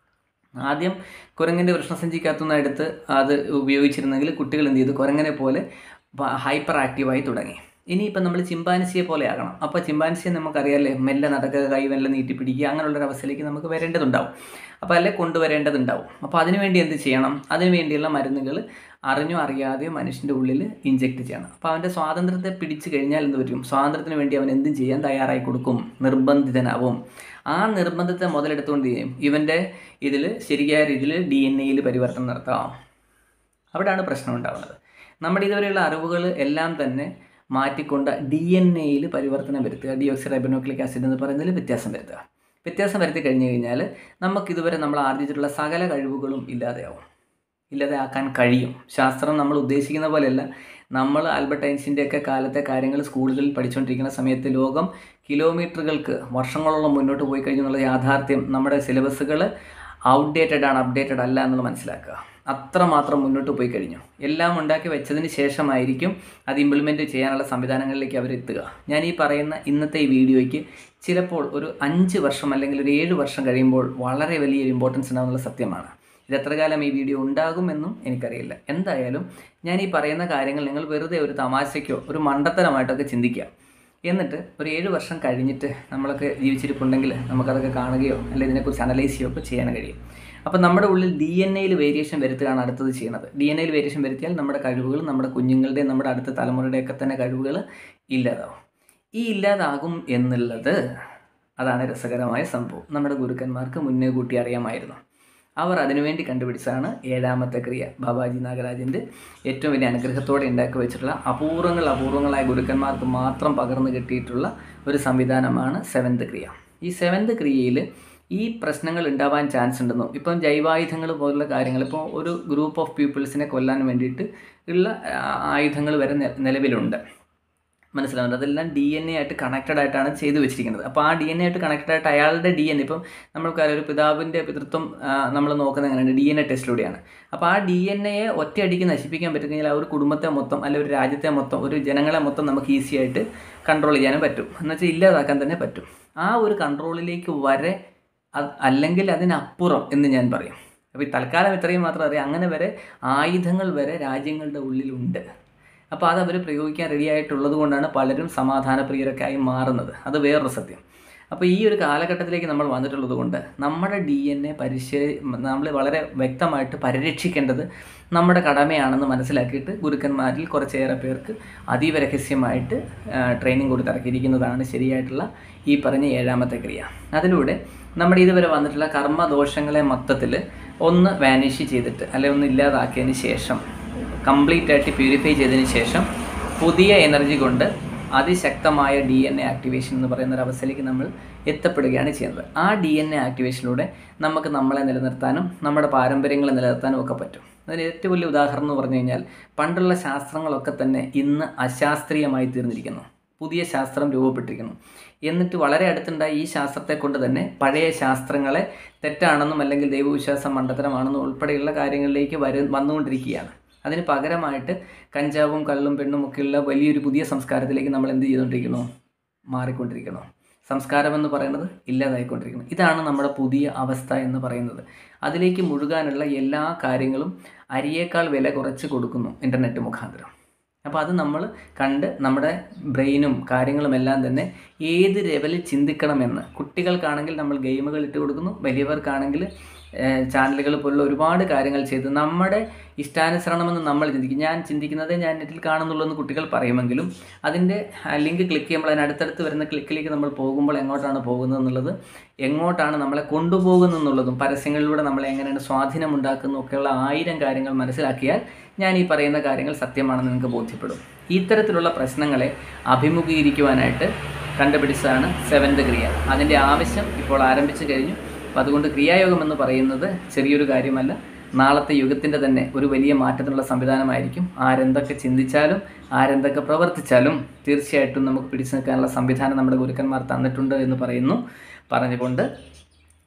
ആദ്യം കുരങ്ങിൻ്റെ വൃഷ്ണസഞ്ചിക്കകത്തുനിന്ന് എടുത്ത് അത് ഉപയോഗിച്ചിരുന്നെങ്കിൽ കുട്ടികൾ എന്ത് ചെയ്തു കുരങ്ങനെ പോലെ ഹൈപ്പർ ആക്റ്റീവായി തുടങ്ങി ഇനിയിപ്പം നമ്മൾ ചിമ്പാൻസിയെ പോലെ ആകണം അപ്പോൾ ചിമ്പാൻസിയെ നമുക്കറിയാമല്ലേ മെല്ലെ നടക്കുക കൈ മെല്ലെ നീട്ടി പിടിക്കുക അങ്ങനെയുള്ളൊരു അവസ്ഥയിലേക്ക് നമുക്ക് വരേണ്ടതുണ്ടാവും അപ്പോൾ അല്ലെ കൊണ്ടുവരേണ്ടതുണ്ടാവും അപ്പോൾ അതിനുവേണ്ടി എന്ത് ചെയ്യണം അതിനു വേണ്ടിയുള്ള മരുന്നുകൾ അറിഞ്ഞോ അറിയാതെയോ മനുഷ്യൻ്റെ ഉള്ളിൽ ഇഞ്ചെക്ട് ചെയ്യണം അപ്പോൾ അവൻ്റെ സ്വാതന്ത്ര്യത്തെ പിടിച്ചു കഴിഞ്ഞാൽ എന്ത് പറ്റും സ്വാതന്ത്ര്യത്തിന് വേണ്ടി അവൻ എന്തും ചെയ്യാൻ തയ്യാറായി കൊടുക്കും നിർബന്ധിതനാവും ആ നിർബന്ധത്തെ മുതലെടുത്തുകൊണ്ട് ചെയ്യും ഇവൻ്റെ ഇതിൽ ശരിയായ രീതിയിൽ ഡി എൻ എയിൽ പരിവർത്തനം നടത്താം അവിടെയാണ് പ്രശ്നം ഉണ്ടാവുന്നത് നമ്മുടെ ഇതുവരെയുള്ള അറിവുകൾ എല്ലാം തന്നെ മാറ്റിക്കൊണ്ട് ഡി എൻ എയിൽ പരിവർത്തനം വരുത്തുക ഡിയോക്സി റൈബനോക്ലിക് ആസിഡ് എന്ന് പറയുന്നതിൽ വ്യത്യാസം വരുത്തുക വ്യത്യാസം വരുത്തി കഴിഞ്ഞ് കഴിഞ്ഞാൽ നമുക്ക് ഇതുവരെ നമ്മൾ ആർജിച്ചിട്ടുള്ള സകല കഴിവുകളും ഇല്ലാതെയാവും ഇല്ലാതെയാക്കാൻ കഴിയും ശാസ്ത്രം നമ്മൾ ഉദ്ദേശിക്കുന്ന പോലെയല്ല നമ്മൾ ആൽബർട്ട് ഐൻസ്റ്റീൻ്റെ ഒക്കെ കാലത്തെ കാര്യങ്ങൾ സ്കൂളുകളിൽ പഠിച്ചുകൊണ്ടിരിക്കുന്ന സമയത്ത് ലോകം കിലോമീറ്ററുകൾക്ക് വർഷങ്ങളോളം മുന്നോട്ട് പോയി കഴിഞ്ഞു എന്നുള്ള യാഥാർത്ഥ്യം നമ്മുടെ സിലബസുകൾ ഔട്ട്ഡേറ്റഡ് ആണ് അപ്ഡേറ്റഡ് അല്ല എന്നുള്ളത് മനസ്സിലാക്കുക അത്രമാത്രം മുന്നോട്ട് പോയി കഴിഞ്ഞു എല്ലാം ഉണ്ടാക്കി വെച്ചതിന് ശേഷമായിരിക്കും അത് ഇംപ്ലിമെൻറ്റ് ചെയ്യാനുള്ള സംവിധാനങ്ങളിലേക്ക് അവർ എത്തുക ഞാൻ ഈ പറയുന്ന ഇന്നത്തെ ഈ വീഡിയോയ്ക്ക് ചിലപ്പോൾ ഒരു അഞ്ച് വർഷം അല്ലെങ്കിൽ ഒരു ഏഴ് വർഷം കഴിയുമ്പോൾ വളരെ വലിയൊരു ഇമ്പോർട്ടൻസ് ഉണ്ടാകുന്നുള്ള സത്യമാണ് ഇത് എത്ര കാലം ഈ വീഡിയോ ഉണ്ടാകുമെന്നും എനിക്കറിയില്ല എന്തായാലും ഞാൻ ഈ പറയുന്ന കാര്യങ്ങൾ നിങ്ങൾ വെറുതെ ഒരു തമാശയ്ക്കോ ഒരു മണ്ടത്തരമായിട്ടൊക്കെ ചിന്തിക്കുക എന്നിട്ട് ഒരു ഏഴ് വർഷം കഴിഞ്ഞിട്ട് നമ്മളൊക്കെ ജീവിച്ചിരിപ്പുണ്ടെങ്കിൽ നമുക്കതൊക്കെ കാണുകയോ അല്ലെങ്കിൽ ഇതിനെക്കുറിച്ച് അനലൈസ് ചെയ്യുകയോ ഒക്കെ ചെയ്യാൻ കഴിയും അപ്പോൾ നമ്മുടെ ഉള്ളിൽ ഡി എൻ എയിൽ വേരിയേഷൻ വരുത്തുകയാണ് അടുത്തത് ചെയ്യുന്നത് ഡി എൻ എയിൽ വേരിയേഷൻ വരുത്തിയാൽ നമ്മുടെ കഴിവുകൾ നമ്മുടെ കുഞ്ഞുങ്ങളുടെ നമ്മുടെ അടുത്ത തലമുറയുടെയൊക്കെ തന്നെ കഴിവുകൾ ഇല്ലാതാവും ഈ ഇല്ലാതാകും എന്നുള്ളത് അതാണ് രസകരമായ സംഭവം നമ്മുടെ ഗുരുക്കന്മാർക്ക് മുന്നേ കൂട്ടി അറിയാമായിരുന്നു അവർ അതിനുവേണ്ടി കണ്ടുപിടിച്ചതാണ് ഏഴാമത്തെ ക്രിയ ബാബാജി നാഗരാജൻ്റെ ഏറ്റവും വലിയ അനുഗ്രഹത്തോടെ ഉണ്ടാക്കി വെച്ചിട്ടുള്ള അപൂർവങ്ങൾ അപൂർവങ്ങളായ ഗുരുക്കന്മാർക്ക് മാത്രം പകർന്നു കിട്ടിയിട്ടുള്ള ഒരു സംവിധാനമാണ് സെവൻത് ക്രിയ ഈ സെവൻത് ക്രിയയിൽ ഈ പ്രശ്നങ്ങൾ ഉണ്ടാവാൻ ചാൻസ് ഉണ്ടെന്നും ഇപ്പം ജൈവായുധങ്ങൾ പോലുള്ള കാര്യങ്ങൾ ഇപ്പോൾ ഒരു ഗ്രൂപ്പ് ഓഫ് പീപ്പിൾസിനെ കൊല്ലാൻ വേണ്ടിയിട്ട് ഉള്ള ആയുധങ്ങൾ വരെ നെ- നിലവിലുണ്ട് മനസ്സിലാവുന്നത് അതെല്ലാം ഡി എൻ എ ആയിട്ട് കണക്റ്റഡ് ആയിട്ടാണ് ചെയ്തു വെച്ചിരിക്കുന്നത് അപ്പോൾ ആ ഡി എൻ എ ആയിട്ട് കണക്റ്റഡ് ആയിട്ട് അയാളുടെ ഡി എൻ ഇപ്പം നമ്മൾക്കറിയാം ഒരു പിതാവിൻ്റെ പിതൃത്വം നമ്മൾ നോക്കുന്നത് എങ്ങനെയാണ് ഡി എൻ എ ടെസ്റ്റിലൂടെയാണ് അപ്പോൾ ആ ഡി എൻ എയെ ഒറ്റയടിക്ക് നശിപ്പിക്കാൻ പറ്റുമെങ്കിൽ ആ ഒരു കുടുംബത്തെ മൊത്തം അല്ലെങ്കിൽ ഒരു രാജ്യത്തെ മൊത്തം ഒരു ജനങ്ങളെ മൊത്തം നമുക്ക് ഈസി ആയിട്ട് കൺട്രോൾ ചെയ്യാനും പറ്റും എന്നുവെച്ചാൽ ഇല്ലാതാക്കാൻ തന്നെ പറ്റും ആ ഒരു കൺട്രോളിലേക്ക് വരെ അത് അല്ലെങ്കിൽ അതിനപ്പുറം എന്ന് ഞാൻ പറയും അപ്പോൾ ഈ തൽക്കാലം ഇത്രയും മാത്രം അറിയാം അങ്ങനെ വരെ ആയുധങ്ങൾ വരെ രാജ്യങ്ങളുടെ ഉള്ളിലുണ്ട് അപ്പോൾ അത് അവർ പ്രയോഗിക്കാൻ റെഡി ആയിട്ടുള്ളത് കൊണ്ടാണ് പലരും സമാധാനപ്രിയരൊക്കെ ആയി മാറുന്നത് അത് വേറൊരു സത്യം അപ്പോൾ ഈ ഒരു കാലഘട്ടത്തിലേക്ക് നമ്മൾ വന്നിട്ടുള്ളത് കൊണ്ട് നമ്മുടെ ഡി എൻ എ പരിശേ നമ്മൾ വളരെ വ്യക്തമായിട്ട് പരിരക്ഷിക്കേണ്ടത് നമ്മുടെ കടമയാണെന്ന് മനസ്സിലാക്കിയിട്ട് ഗുരുക്കന്മാരിൽ കുറച്ചേറെ പേർക്ക് അതീവ രഹസ്യമായിട്ട് ട്രെയിനിങ് കൊടുത്തിറക്കിയിരിക്കുന്നതാണ് ശരിയായിട്ടുള്ള ഈ പറഞ്ഞ ഏഴാമത്തെ ക്രിയ അതിലൂടെ നമ്മുടെ ഇതുവരെ വന്നിട്ടുള്ള കർമ്മദോഷങ്ങളെ മൊത്തത്തിൽ ഒന്ന് വാനിഷ് ചെയ്തിട്ട് അല്ലെങ്കിൽ ഒന്ന് ഇല്ലാതാക്കിയതിന് ശേഷം കംപ്ലീറ്റ് ആയിട്ട് പ്യൂരിഫൈ ചെയ്തതിന് ശേഷം പുതിയ എനർജി കൊണ്ട് അതിശക്തമായ ഡി എൻ എ ആക്ടിവേഷൻ എന്ന് പറയുന്ന ഒരു അവസ്ഥയിലേക്ക് നമ്മൾ എത്തപ്പെടുകയാണ് ചെയ്യുന്നത് ആ ഡി എൻ എ ആക്ടിവേഷനിലൂടെ നമുക്ക് നമ്മളെ നിലനിർത്താനും നമ്മുടെ പാരമ്പര്യങ്ങളെ നിലനിർത്താനും ഒക്കെ പറ്റും അതിന് ഏറ്റവും വലിയ ഉദാഹരണം എന്ന് പറഞ്ഞു കഴിഞ്ഞാൽ പണ്ടുള്ള ശാസ്ത്രങ്ങളൊക്കെ തന്നെ ഇന്ന് അശാസ്ത്രീയമായി തീർന്നിരിക്കുന്നു പുതിയ ശാസ്ത്രം രൂപപ്പെട്ടിരിക്കുന്നു എന്നിട്ട് വളരെ അടുത്തുണ്ടായ ഈ ശാസ്ത്രത്തെ കൊണ്ട് തന്നെ പഴയ ശാസ്ത്രങ്ങളെ തെറ്റാണെന്നും അല്ലെങ്കിൽ ദൈവവിശ്വാസം മണ്ടത്തരമാണെന്നും ഉൾപ്പെടെയുള്ള കാര്യങ്ങളിലേക്ക് വരു വന്നുകൊണ്ടിരിക്കുകയാണ് അതിന് പകരമായിട്ട് കഞ്ചാവും കള്ളും പെണ്ണും ഒക്കെയുള്ള വലിയൊരു പുതിയ സംസ്കാരത്തിലേക്ക് നമ്മൾ എന്ത് ചെയ്തുകൊണ്ടിരിക്കുന്നു മാറിക്കൊണ്ടിരിക്കുന്നു സംസ്കാരം എന്ന് പറയുന്നത് ഇല്ലാതായിക്കൊണ്ടിരിക്കുന്നു ഇതാണ് നമ്മുടെ പുതിയ അവസ്ഥ എന്ന് പറയുന്നത് അതിലേക്ക് മുഴുകാനുള്ള എല്ലാ കാര്യങ്ങളും അരിയേക്കാൾ വില കുറച്ച് കൊടുക്കുന്നു ഇൻ്റർനെറ്റ് മുഖാന്തരം അപ്പോൾ അത് നമ്മൾ കണ്ട് നമ്മുടെ ബ്രെയിനും കാര്യങ്ങളും എല്ലാം തന്നെ ഏത് ലെവലിൽ ചിന്തിക്കണമെന്ന് കുട്ടികൾക്കാണെങ്കിൽ നമ്മൾ ഗെയിമുകൾ ഇട്ട് കൊടുക്കുന്നു വലിയവർക്കാണെങ്കിൽ ചാനലുകൾ പോലുള്ള ഒരുപാട് കാര്യങ്ങൾ ചെയ്ത് നമ്മുടെ ഇഷ്ടാനുസരണമെന്ന് നമ്മൾ ചിന്തിക്കും ഞാൻ ചിന്തിക്കുന്നത് ഞാൻ നെറ്റിൽ കാണുന്നുള്ളൂ എന്ന് കുട്ടികൾ പറയുമെങ്കിലും അതിൻ്റെ ലിങ്ക് ക്ലിക്ക് ചെയ്യുമ്പോൾ അതിന് അടുത്തടുത്ത് വരുന്ന ക്ലിക്കിലേക്ക് നമ്മൾ പോകുമ്പോൾ എങ്ങോട്ടാണ് പോകുന്നത് എന്നുള്ളത് എങ്ങോട്ടാണ് നമ്മളെ കൊണ്ടുപോകുന്നത് എന്നുള്ളതും പരസ്യങ്ങളിലൂടെ നമ്മളെ എങ്ങനെയാണ് സ്വാധീനം ഉണ്ടാക്കുന്നു ഒക്കെയുള്ള ആയിരം കാര്യങ്ങൾ മനസ്സിലാക്കിയാൽ ഞാൻ ഈ പറയുന്ന കാര്യങ്ങൾ സത്യമാണെന്ന് നിങ്ങൾക്ക് ബോധ്യപ്പെടും ഇത്തരത്തിലുള്ള പ്രശ്നങ്ങളെ അഭിമുഖീകരിക്കുവാനായിട്ട് കണ്ടുപിടിച്ചതാണ് സെവൻത് ക്രിയ അതിൻ്റെ ആവശ്യം ഇപ്പോൾ ആരംഭിച്ചു കഴിഞ്ഞു അപ്പോൾ അതുകൊണ്ട് ക്രിയായോഗം എന്ന് പറയുന്നത് ചെറിയൊരു കാര്യമല്ല നാളത്തെ യുഗത്തിൻ്റെ തന്നെ ഒരു വലിയ മാറ്റത്തിനുള്ള സംവിധാനമായിരിക്കും ആരെന്തൊക്കെ ചിന്തിച്ചാലും ആരെന്തൊക്കെ പ്രവർത്തിച്ചാലും തീർച്ചയായിട്ടും നമുക്ക് പിടിച്ചു നിൽക്കാനുള്ള സംവിധാനം നമ്മുടെ ഗുരുക്കന്മാർ തന്നിട്ടുണ്ട് എന്ന് പറയുന്നു പറഞ്ഞുകൊണ്ട്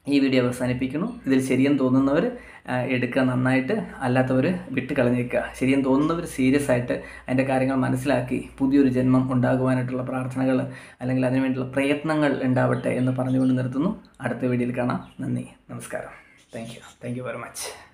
ഈ വീഡിയോ അവസാനിപ്പിക്കുന്നു ഇതിൽ ശരിയെന്ന് തോന്നുന്നവർ ആ, എടുക്കുക നന്നായിട്ട് അല്ലാത്തവർ വിട്ട് കളഞ്ഞേക്കുക ശരിയെന്ന് തോന്നുന്നവർ സീരിയസ് ആയിട്ട് അതിൻ്റെ കാര്യങ്ങൾ മനസ്സിലാക്കി പുതിയൊരു ജന്മം ഉണ്ടാകുവാനായിട്ടുള്ള പ്രാർത്ഥനകൾ അല്ലെങ്കിൽ അതിനുവേണ്ടിയുള്ള പ്രയത്നങ്ങൾ ഉണ്ടാവട്ടെ എന്ന് പറഞ്ഞുകൊണ്ട് നിർത്തുന്നു അടുത്ത വീഡിയോയിൽ കാണാം നന്ദി നമസ്കാരം thank you thank you very much